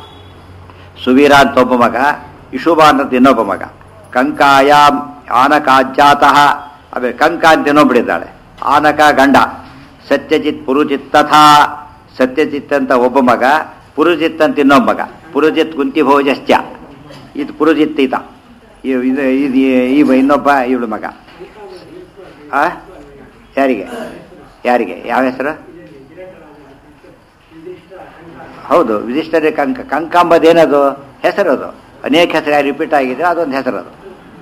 ಸುವೀರ ಅಂತ ಒಬ್ಬ ಮಗ ಇಷುಮಾನ್ ಅಂತ ಇನ್ನೊಬ್ಬ ಮಗ ಕಂಕಾಯಾಂ ಆನಕಾಜ್ಜಾತಃ ಆಮೇಲೆ ಕಂಕ ಅಂತ ಇನ್ನೊಬ್ಬಳಿದ್ದಾಳೆ ಆನಕ ಗಂಡ ಸತ್ಯಜಿತ್ ಪುರುಜಿತ್ ತಥಾ ಸತ್ಯಜಿತ್ ಅಂತ ಒಬ್ಬ ಮಗ ಪುರುಜಿತ್ ಅಂತ ಇನ್ನೊಬ್ಬ ಮಗ ಪುರುಜಿತ್ ಕುಂತಿ ಭೋಜಶ್ಚ ಇದು ಪುರುಜಿತ್ ಈತ ಇವ್- ಇದು ಇದು ಈ ಇನ್ನೊಬ್ಬ ಇವಳು ಮಗ ಆ ಯಾರಿಗೆ ಯಾರಿಗೆ ಯಾವ ಹೆಸರು ಹೌದು ವಿಧಿಷ್ಠರ ಕಂಕ ಕಂಕಾಂಬದೇನದು ಹೆಸರು ಅದು ಅನೇಕ ಹೆಸರು ಯಾರು ರಿಪೀಟ್ ಆಗಿದೆ ಅದೊಂದು ಹೆಸರು ಅದು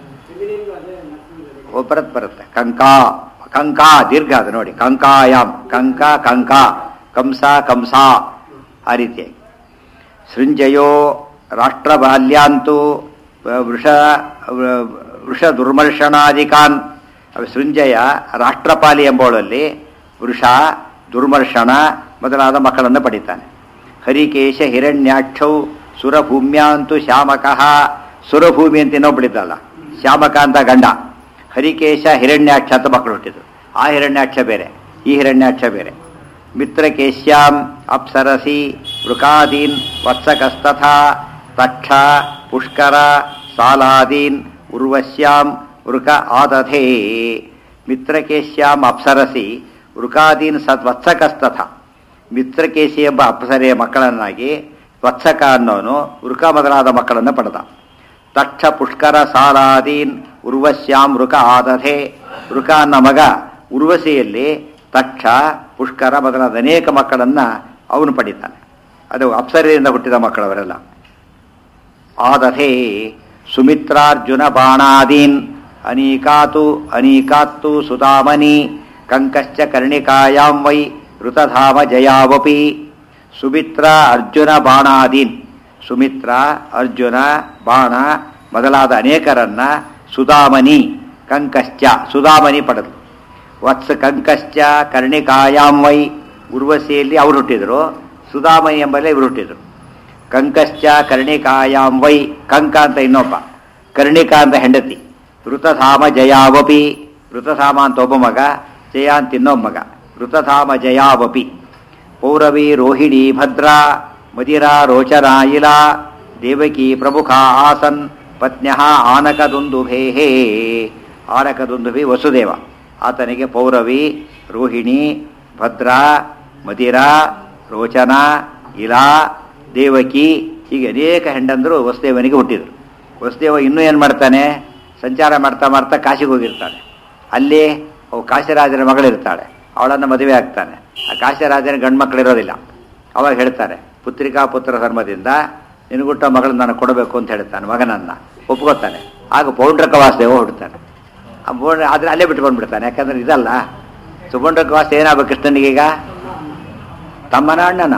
ಓ ಬರುತ್ತೆ ಬರುತ್ತೆ ಕಂಕಾ ಕಂಕಾ ದೀರ್ಘ ಅದು ನೋಡಿ ಕಂಕಾಯಾಮ್ ಕಂಕ ಕಂಕ ಕಂಸ ಕಂಸ ಆ ರೀತಿಯಾಗಿ ಸೃಂಜಯೋ ರಾಷ್ಟ್ರಬಾಲ್ಯಾಂತು ವೃಷ ವೃಷ ದುರ್ಮರ್ಷಣಾಧಿಕಾನ್ ಸೃಂಜಯ ರಾಷ್ಟ್ರಪಾಲಿ ಎಂಬುವಳಲ್ಲಿ ವೃಷ ದುರ್ಮರ್ಷಣ ಮೊದಲಾದ ಮಕ್ಕಳನ್ನು ಪಡಿತಾನೆ ಹರಿಕೇಶ ಹಿರಣ್ಯಾಕ್ಷೌ ಸುರಭೂಮ್ಯಾಂತು ಶ್ಯಾಮಕಃ ಸುರಭೂಮಿ ಅಂತ ಇನ್ನೊಬ್ಬಳಿದ್ದಲ್ಲ ಶ್ಯಾಮಕ ಅಂತ ಗಂಡ ಹರಿಕೇಶ ಹಿರಣ್ಯಾಕ್ಷ ಅಂತ ಮಕ್ಕಳು ಹುಟ್ಟಿದ್ರು ಆ ಹಿರಣ್ಯಾಕ್ಷ ಬೇರೆ ಈ ಹಿರಣ್ಯಾಕ್ಷ ಬೇರೆ ಮಿತ್ರಕೇಶ್ಯಾಂ ಅಪ್ಸರಸಿ ವೃಕಾದೀನ್ ವತ್ಸಕಸ್ತಥಾ ತಕ್ಷ ಪುಷ್ಕರ ಸಾಲಾದೀನ್ ಉರ್ವಶ್ಯಾಂ ವೃಕ ಆದಧೇ ಮಿತ್ರಕೇಶ್ಯಾಂ ಅಪ್ಸರಸಿ ವೃಕಾದೀನ್ ಸತ್ ವತ್ಸಕಸ್ತಥ ಮಿತ್ರಕೇಶಿ ಎಂಬ ಅಪ್ಸರೆಯ ಮಕ್ಕಳನ್ನಾಗಿ ವತ್ಸಕ ಅನ್ನೋನು ವೃಕ ಮೊದಲಾದ ಮಕ್ಕಳನ್ನು ಪಡೆದ ತಕ್ಷ ಪುಷ್ಕರ ಸಾಲಾದೀನ್ ಉರ್ವಶ್ಯಾಂ ವೃಕ ಆದಧೆ ವೃಕ ಅನ್ನ ಮಗ ಉರ್ವಶಿಯಲ್ಲಿ ತಕ್ಷ ಪುಷ್ಕರ ಮೊದಲಾದ ಅನೇಕ ಮಕ್ಕಳನ್ನ ಅವನು ಪಡಿತಾನೆ ಅದು ಅಪ್ಸರೆಯಿಂದ ಹುಟ್ಟಿದ ಮಕ್ಕಳವರೆಲ್ಲ ಆದಧೆ ಸುಮಿತ್ರಾರ್ಜುನ ಬಾಣಾದೀನ್ ಅನೀಕಾತು ಅನೀಕಾತ್ತು ಸುಧಾಮನಿ ಕಂಕಶ್ಚ ಕರ್ಣಿಕಾಯಾಂ ವೈ ಋತಧಾಮ ಜಯಾವಪಿ ಸುಮಿತ್ರ ಅರ್ಜುನ ಬಾಣಾದೀನ್ ಸುಮಿತ್ರ ಅರ್ಜುನ ಬಾಣ ಮೊದಲಾದ ಅನೇಕರನ್ನ ಸುಧಾಮನಿ ಕಂಕಶ್ಚ ಸುಧಾಮನಿ ಪಡೆದು ವತ್ಸ ಕಂಕಶ್ಚ ಕರ್ಣಿಕಾಯಾಂ ವೈ ಉರ್ವಶಿಯಲ್ಲಿ ಅವ್ರು ಹುಟ್ಟಿದ್ರು ಸುಧಾಮಯಿ ಎಂಬಲ್ಲಿ ಇವರು ಹುಟ್ಟಿದ್ರು ಕಂಕಶ್ಚ ಕರ್ಣಿಕಾಯಾಂ ವೈ ಕಂಕ ಅಂತ ಇನ್ನೊಬ್ಬ ಕರ್ಣಿಕಾ ಅಂತ ಹೆಂಡತಿ ಋತಧಾಮ ಜಯಾವಪಿ ಋತಧಾಮ ಅಂತ ಒಬ್ಬ ಮಗ ಜಯ ಅಂತ ಇನ್ನೊಬ್ಬ ಮಗ ಋತಧಾಮ ಜಯಾವಪಿ ಪೌರವಿ ರೋಹಿಣಿ ಭದ್ರಾ ಮದಿರಾ ರೋಚನಾ ಇಲಾ ದೇವಕಿ ಪ್ರಮುಖ ಆಸನ್ ಪತ್ನ್ಯ ಆನಕದುಂದುಭೇಹೇ ಆನಕದುಂದುಭಿ ವಸುದೇವ ಆತನಿಗೆ ಪೌರವಿ ರೋಹಿಣಿ ಭದ್ರಾ ಮದಿರಾ ರೋಚನಾ ಇಲಾ ದೇವಕಿ ಹೀಗೆ ಅನೇಕ ಹೆಂಡಂದರು ವಸುದೇವನಿಗೆ ಹುಟ್ಟಿದರು ವಸುದೇವ ಇನ್ನೂ ಏನು ಮಾಡ್ತಾನೆ ಸಂಚಾರ ಮಾಡ್ತಾ ಮಾಡ್ತಾ ಕಾಶಿಗೆ ಹೋಗಿರ್ತಾನೆ ಅಲ್ಲಿ ಅವು ಕಾಶಿರಾಜನ ಮಗಳಿರ್ತಾಳೆ ಅವಳನ್ನು ಮದುವೆ ಆಗ್ತಾನೆ ಆ ಕಾಶಿರಾಜನ ಗಂಡು ಮಕ್ಕಳಿರೋದಿಲ್ಲ ಅವಾಗ ಹೇಳ್ತಾರೆ ಪುತ್ರಿಕಾ ಪುತ್ರ ಧರ್ಮದಿಂದ ನಿನಗುಟ್ಟ ಮಗಳನ್ನ ನಾನು ಕೊಡಬೇಕು ಅಂತ ಹೇಳ್ತಾನೆ ಮಗನನ್ನ ಒಪ್ಕೋತಾನೆ ಆಗ ಪೌಂಡ್ರಕ ವಾಸುದೇವ ಹುಡ್ತಾನೆ ಆ ಪೌಂಡ್ರ ಆದರೆ ಅಲ್ಲೇ ಬಿಟ್ಕೊಂಡು ಬಿಡ್ತಾನೆ ಯಾಕಂದ್ರೆ ಇದಲ್ಲ ಸುಪೌಂಡ್ರಕ ವಾಸ ಏನಾಗಬೇಕು ಕೃಷ್ಣನಿಗೀಗ ತಮ್ಮನ ಅಣ್ಣನ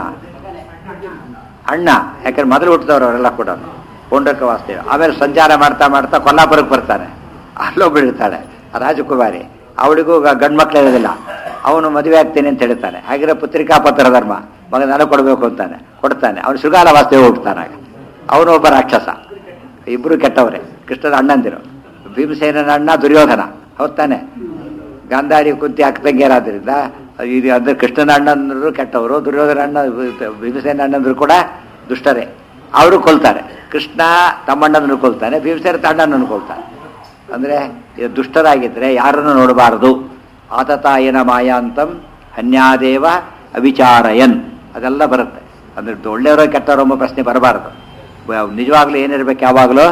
ಅಣ್ಣ ಯಾಕಂದ್ರೆ ಮೊದಲು ಹುಟ್ಟಿದವರು ಅವರೆಲ್ಲ ಕೂಡ ಪೌಂಡ್ರಕ ವಾಸುದೇವ ಆಮೇಲೆ ಸಂಚಾರ ಮಾಡ್ತಾ ಮಾಡ್ತಾ ಕೊಲ್ಲಾಪುರಕ್ಕೆ ಬರ್ತಾನೆ ಅಲ್ಲೊಬ್ಬಿಡ್ತಾಳೆ ರಾಜಕುಮಾರಿ ಅವಳಿಗೂ ಗಂಡು ಮಕ್ಕಳು ಇರೋದಿಲ್ಲ ಅವನು ಮದುವೆ ಆಗ್ತೇನೆ ಅಂತ ಹೇಳ್ತಾನೆ ಹಾಗಿರೋ ಪತ್ರಿಕಾ ಪತ್ರ ಧರ್ಮ ಮಗ ನಾನು ಕೊಡಬೇಕು ಅಂತಾನೆ ಕೊಡ್ತಾನೆ ಅವನು ಶೃಗಾಲ ವಾಸ್ತವ್ಯ ಹೋಗ್ತಾನೆ ಆಗ ಅವನು ಒಬ್ಬ ರಾಕ್ಷಸ ಇಬ್ಬರು ಕೆಟ್ಟವರೇ ಕೃಷ್ಣನ ಅಣ್ಣಂದಿರು ಭೀಮಸೇನನ ಅಣ್ಣ ದುರ್ಯೋಧನ ಹೌದಾನೆ ಗಾಂಧಾರಿ ಕುಂತಿ ಅಕ್ಕತಂಗಿಯರಾದ್ರಿಂದ ಇದು ಅಂದ್ರೆ ಕೃಷ್ಣನ ಅಣ್ಣಂದ್ರು ಕೆಟ್ಟವರು ದುರ್ಯೋಧನ ಅಣ್ಣ ಭೀಮಸೇನ ಅಣ್ಣಂದ್ರು ಕೂಡ ದುಷ್ಟರೇ ಅವರು ಕೊಲ್ತಾರೆ ಕೃಷ್ಣ ತಮ್ಮಣ್ಣನನ್ನು ಕೊಲ್ತಾನೆ ಭೀಮಸೇನ ತಣ್ಣನನ್ನು ಕೊಲ್ತಾನೆ ಅಂದರೆ ದುಷ್ಟರಾಗಿದ್ದರೆ ಯಾರನ್ನು ನೋಡಬಾರದು ಆತತಾಯನ ಮಾಯಾಂತಂ ಹನ್ಯಾದೇವ ಅವಿಚಾರಯನ್ ಅದೆಲ್ಲ ಬರುತ್ತೆ ಅಂದರೆ ಒಳ್ಳೆಯವರೋ ಕೆಟ್ಟವರೋ ಎಂಬ ಪ್ರಶ್ನೆ ಬರಬಾರದು ನಿಜವಾಗ್ಲೂ ಏನಿರ್ಬೇಕು ಯಾವಾಗಲೂ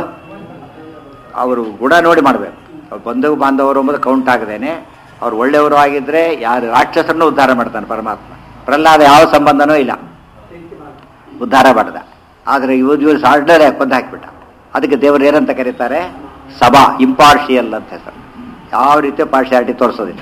ಅವರು ಗುಣ ನೋಡಿ ಮಾಡಬೇಕು ಅವ್ರು ಬಂಧು ಬಾಂಧವರು ಎಂಬುದು ಕೌಂಟ್ ಆಗದೇನೆ ಅವ್ರು ಒಳ್ಳೆಯವರು ಆಗಿದ್ದರೆ ಯಾರು ರಾಕ್ಷಸರನ್ನು ಉದ್ಧಾರ ಮಾಡ್ತಾನೆ ಪರಮಾತ್ಮ ಪ್ರಹ್ಲಾದ ಯಾವ ಸಂಬಂಧನೂ ಇಲ್ಲ ಉದ್ಧಾರ ಮಾಡ್ದ ಆದರೆ ಇವರು ಇವರು ಸಾರ್ಡರೇ ಕೊಂದು ಹಾಕಿಬಿಟ್ಟ ಅದಕ್ಕೆ ದೇವರು ಏನಂತ ಕರೀತಾರೆ ಸಭಾ ಇಂಪಾರ್ಷಿಯಲ್ ಅಂತ ಹೆಸರು ಯಾವ ರೀತಿ ಪಾರ್ಶಿಯಾಲಿಟಿ ತೋರಿಸೋದಿಲ್ಲ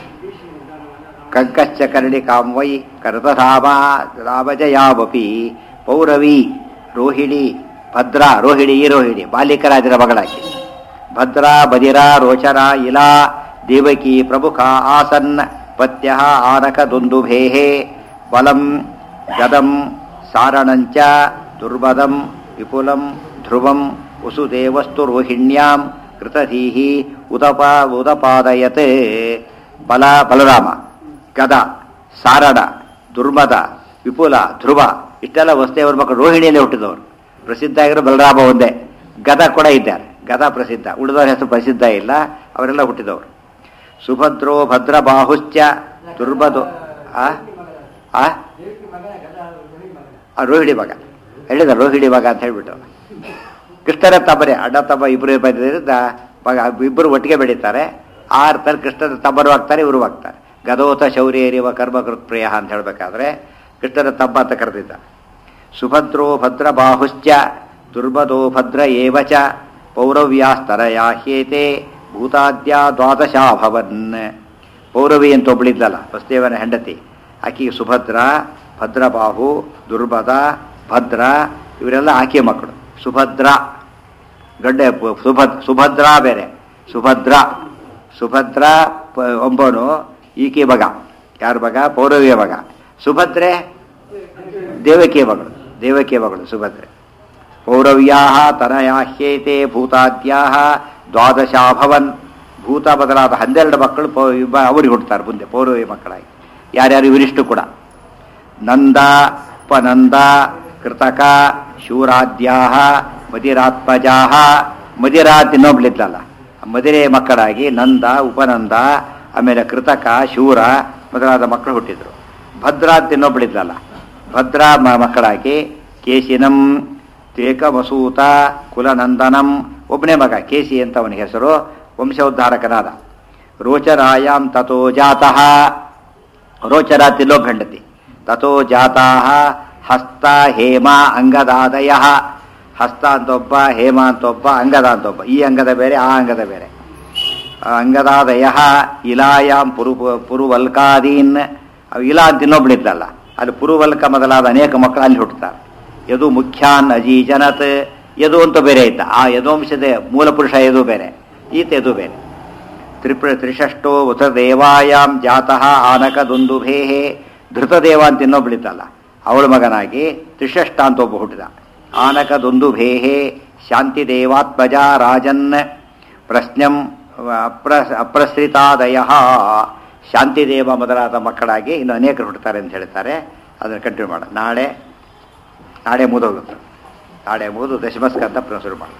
ಕಂಕಶ್ಚ ಕರ್ಣಿ ಕಾಂವೈ ಕರತಧಾಮ ರಾಮಜಯಾವಪಿ ಪೌರವಿ ರೋಹಿಣಿ ಭದ್ರಾ ರೋಹಿಣಿ ಈ ರೋಹಿಣಿ ಬಾಲಿಕರಾಜರ ಮಗಳಾಗಿ ಭದ್ರಾ ಬದಿರಾ ರೋಚನ ಇಲಾ ದೇವಕಿ ಪ್ರಮುಖ ಆಸನ್ ಪತ್ಯ ಆನಕ ದುಂದುಭೇಹೇ ಬಲಂ ಗದಂ ಸಾರಣಂಚ ದುರ್ಬದಂ ವಿಪುಲಂ ಧ್ರುವಂ ವಸುದೇವಸ್ತು ರೋಹಿಣ್ಯಾಂ ಕೃತಧೀಹಿ ಉದಪ ಉದಪಾದಯತ್ ಬಲ ಬಲರಾಮ ಗದ ಸಾರಣ ದುರ್ಮದ ವಿಪುಲ ಧ್ರುವ ಇಷ್ಟೆಲ್ಲ ವಸ್ತೇವರ ಮಕ್ಕಳು ರೋಹಿಣಿಯಲ್ಲಿ ಹುಟ್ಟಿದವರು ಪ್ರಸಿದ್ಧ ಆಗಿರೋ ಬಲರಾಮ ಒಂದೇ ಗದ ಕೂಡ ಇದ್ದಾರೆ ಗದ ಪ್ರಸಿದ್ಧ ಉಳಿದವರ ಹೆಸರು ಪ್ರಸಿದ್ಧ ಇಲ್ಲ ಅವರೆಲ್ಲ ಹುಟ್ಟಿದವರು ಸುಭದ್ರೋ ಭದ್ರ ಬಾಹುಶ್ಚ ದುರ್ಬದು ಆ ಆ ಆ ರೋಹಿಣಿ ಮಗ ಹೇಳಿದ ರೋಹಿಣಿ ಮಗ ಅಂತ ಹೇಳ್ಬಿಟ್ಟು ಕೃಷ್ಣರ ತಬ್ಬರೆ ಅಣ್ಣ ತಮ್ಮ ಇಬ್ಬರು ಬಂದಿದ್ದರಿಂದ ಮಗ ಇಬ್ಬರು ಒಟ್ಟಿಗೆ ಬೆಳೀತಾರೆ ಆ ಅರ್ಥದಲ್ಲಿ ಕೃಷ್ಣನ ತಬ್ಬರು ಆಗ್ತಾರೆ ಇವರು ಆಗ್ತಾರೆ ಗದೋತ ಶೌರ್ಯರಿವ ಕರ್ಮಕೃತ್ ಪ್ರಿಯ ಅಂತ ಹೇಳಬೇಕಾದ್ರೆ ಕೃಷ್ಣನ ತಬ್ಬ ಅಂತ ಕರೆದಿದ್ದ ಸುಭದ್ರೋ ಭದ್ರ ಬಾಹುಶ್ಚ ದುರ್ಬದೋ ಭದ್ರ ಏವಚ ಪೌರವ್ಯಾಸ್ತರಯಾಹ್ಯೇತೆ ಭೂತಾದ್ಯ ದ್ವಾದಶಾಭವನ್ ಪೌರವಿ ಅಂತ ಒಬ್ಬಳಿದ್ದಲ್ಲ ವಸುದೇವನ ಹೆಂಡತಿ ಆಕೆಗೆ ಸುಭದ್ರ ಭದ್ರಬಾಹು ದುರ್ಬದ ಭದ್ರ ಇವರೆಲ್ಲ ಆಕೆಯ ಮಕ್ಕಳು ಸುಭದ್ರ ಗಡ್ಡೆ ಸುಭದ್ ಸುಭದ್ರಾ ಬೇರೆ ಸುಭದ್ರ ಸುಭದ್ರ ಪ- ಒಬ್ಬನು ಈಕೆ ಮಗ ಯಾರ ಮಗ ಪೌರವಿಯ ಮಗ ಸುಭದ್ರೆ ದೇವಕಿಯ ಮಗಳು ದೇವಕಿಯ ಮಗಳು ಸುಭದ್ರೆ ಪೌರವ್ಯಾ ತನಯಾಹ್ಯೇತೆ ಭೂತಾದ್ಯಾ ದ್ವಾದಶಾಭವನ್ ಭೂತ ಬದಲಾದ ಹನ್ನೆರಡು ಮಕ್ಕಳು ಪೌ ಇಬ್ಬ ಅವರಿಗೆ ಹುಡ್ತಾರೆ ಮುಂದೆ ಪೌರವಿ ಮಕ್ಕಳಾಗಿ ಯಾರ್ಯಾರು ಇವರಿಷ್ಟು ಕೂಡ ನಂದ ಉಪನಂದ ಕೃತಕ ಶೂರಾದ್ಯಾ ಮದಿರಾತ್ಮಜಾ ಮದಿರಾತ್ ಇನ್ನೊಬ್ಳಿದ್ಲಲ್ಲ ಮದಿರೆ ಮಕ್ಕಳಾಗಿ ನಂದ ಉಪನಂದ ಆಮೇಲೆ ಕೃತಕ ಶೂರ ಮೊದಲಾದ ಮಕ್ಕಳು ಹುಟ್ಟಿದ್ರು ಭದ್ರಾತ್ ಇನ್ನೊಬ್ಳಿದ್ಲಲ್ಲ ಭದ್ರಾ ಮ- ಮಕ್ಕಳಾಗಿ ಕೇಶಿನಂ ತೇಕವಸೂತ ಕುಲನಂದನಂ ಒಬ್ಬನೇ ಮಗ ಕೇಸಿ ಅಂತ ಅವನ ಹೆಸರು ವಂಶೋದ್ಧಾರಕನಾದ ರೋಚರಾಯಾಂ ತಥೋ ಜಾತಃ ರೋಚರ ತಿಲೋಬ್ ಹೆಂಡತಿ ತಥೋ ಜಾತಾ ಹಸ್ತ ಹೇಮ ಅಂಗದಾದಯ ಹಸ್ತ ಅಂತ ಒಬ್ಬ ಹೇಮ ಅಂತ ಒಬ್ಬ ಅಂಗದ ಅಂತ ಒಬ್ಬ ಈ ಅಂಗದ ಬೇರೆ ಆ ಅಂಗದ ಬೇರೆ ಆ ಅಂಗದಾದಯ ಇಲಾಯಾಂ ಪುರು ಪುರುವಲ್ಕಾದೀನ್ ಅವು ಇಲಾ ಅಂತ ಇನ್ನೊಬ್ಳಿದ್ದಲ್ಲ ಅಲ್ಲಿ ಪುರುವಲ್ಕ ಮೊದಲಾದ ಅನೇಕ ಮಕ್ಕಳು ಅಲ್ಲಿ ಹುಟ್ಟುತ್ತಾರೆ ಯದು ಮುಖ್ಯಾನ್ ಅಜೀಜನತ್ ಯದು ಅಂತ ಬೇರೆ ಇದ್ದ ಆ ಯದುವಂಶದ ಮೂಲ ಪುರುಷ ಯದು ಬೇರೆ ಈತ ಯದು ಬೇರೆ ತ್ರಿಪ್ರ ತ್ರಿಷಷ್ಟೋ ಉತ ದೇವಾಯಾಮ್ ಜಾತಃ ಆನಕ ದುಂದುಭೇ ಧೃತದೇವ ಅಂತ ಇನ್ನೊಬ್ಳಿತಲ್ಲ ಅವಳ ಮಗನಾಗಿ ತ್ರಿಷಷ್ಟ ಅಂತ ಒಬ್ಬ ಹುಟ್ಟಿದ ಆನಕ ದುಂದುಭೇ ಶಾಂತಿದೇವಾತ್ಮಜ ರಾಜನ್ ಪ್ರಶ್ನಂ ಅಪ್ರ ಅಪ್ರಸೃತಾದಯ ಶಾಂತಿದೇವ ಮೊದಲಾದ ಮಕ್ಕಳಾಗಿ ಇನ್ನು ಅನೇಕರು ಹುಟ್ಟುತ್ತಾರೆ ಅಂತ ಹೇಳ್ತಾರೆ ಅದನ್ನು ಕಂಟಿನ್ಯೂ ಮಾಡ ನಾಳೆ ನಾಳೆ ಮುಗಿದೋಗುತ್ತೆ ನಾಳೆ ಮುಗಿದು ದಶಮಸ್ಕಂತ ಶುರು ಮಾಡಿ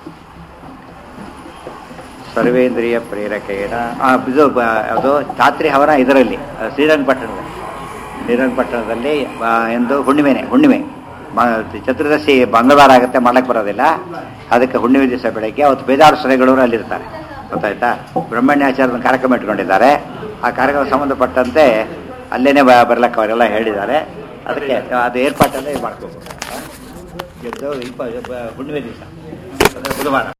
ಸರ್ವೇಂದ್ರಿಯ ಪ್ರೇರಕೇಣ ಆ, ಇದು ಬ- ಅದು ಚಾತ್ರಿ ಹವನ ಇದರಲ್ಲಿ ಆ, ಶ್ರೀರಂಗಪಟ್ಟಣದಲ್ಲಿ ಶ್ರೀರಂಗಪಟ್ಟಣದಲ್ಲಿ ಆ, ಎಂದು ಹುಣ್ಣಿಮೆನೆ ಹುಣ್ಣಿಮೆ ಮ- ಚತುರ್ದಶಿ ಮಂಗಳವಾರ ಆಗುತ್ತೆ ಮಾಡಕ್ಕೆ ಬರೋದಿಲ್ಲ ಅದಕ್ಕೆ ಹುಣ್ಣಿಮೆ ದಿವಸ ಬೆಳಗ್ಗೆ ಅವತ್ತು ಬೇಜಾರು ಸೊರೆಗಳವರು ಅಲ್ಲಿರ್ತಾರೆ ಗೊತ್ತಾಯ್ತಾ ಬ್ರಹ್ಮಣ್ಯಾಚಾರ್ಯನ ಕಾರ್ಯಕ್ರಮ ಇಟ್ಕೊಂಡಿದ್ದಾರೆ ಆ ಕಾರ್ಯಕ್ರಮ ಸಂಬಂಧಪಟ್ಟಂತೆ ಅಲ್ಲೇನೆ ಬ- ಬರ್ಲಕ್ಕೆ ಅವರೆಲ್ಲ ಹೇಳಿದ್ದಾರೆ ಅದಕ್ಕೆ ಅದು ಏರ್ಪಾಟೆಲ್ಲ ಮಾಡ್ಕೋಬೇಕು ಗೆದ್ದು ಇಪ್ಪ ಹುಣ್ಣಿಮೆ ದಿವಸ ಅಂದರೆ ಬುಧವಾರ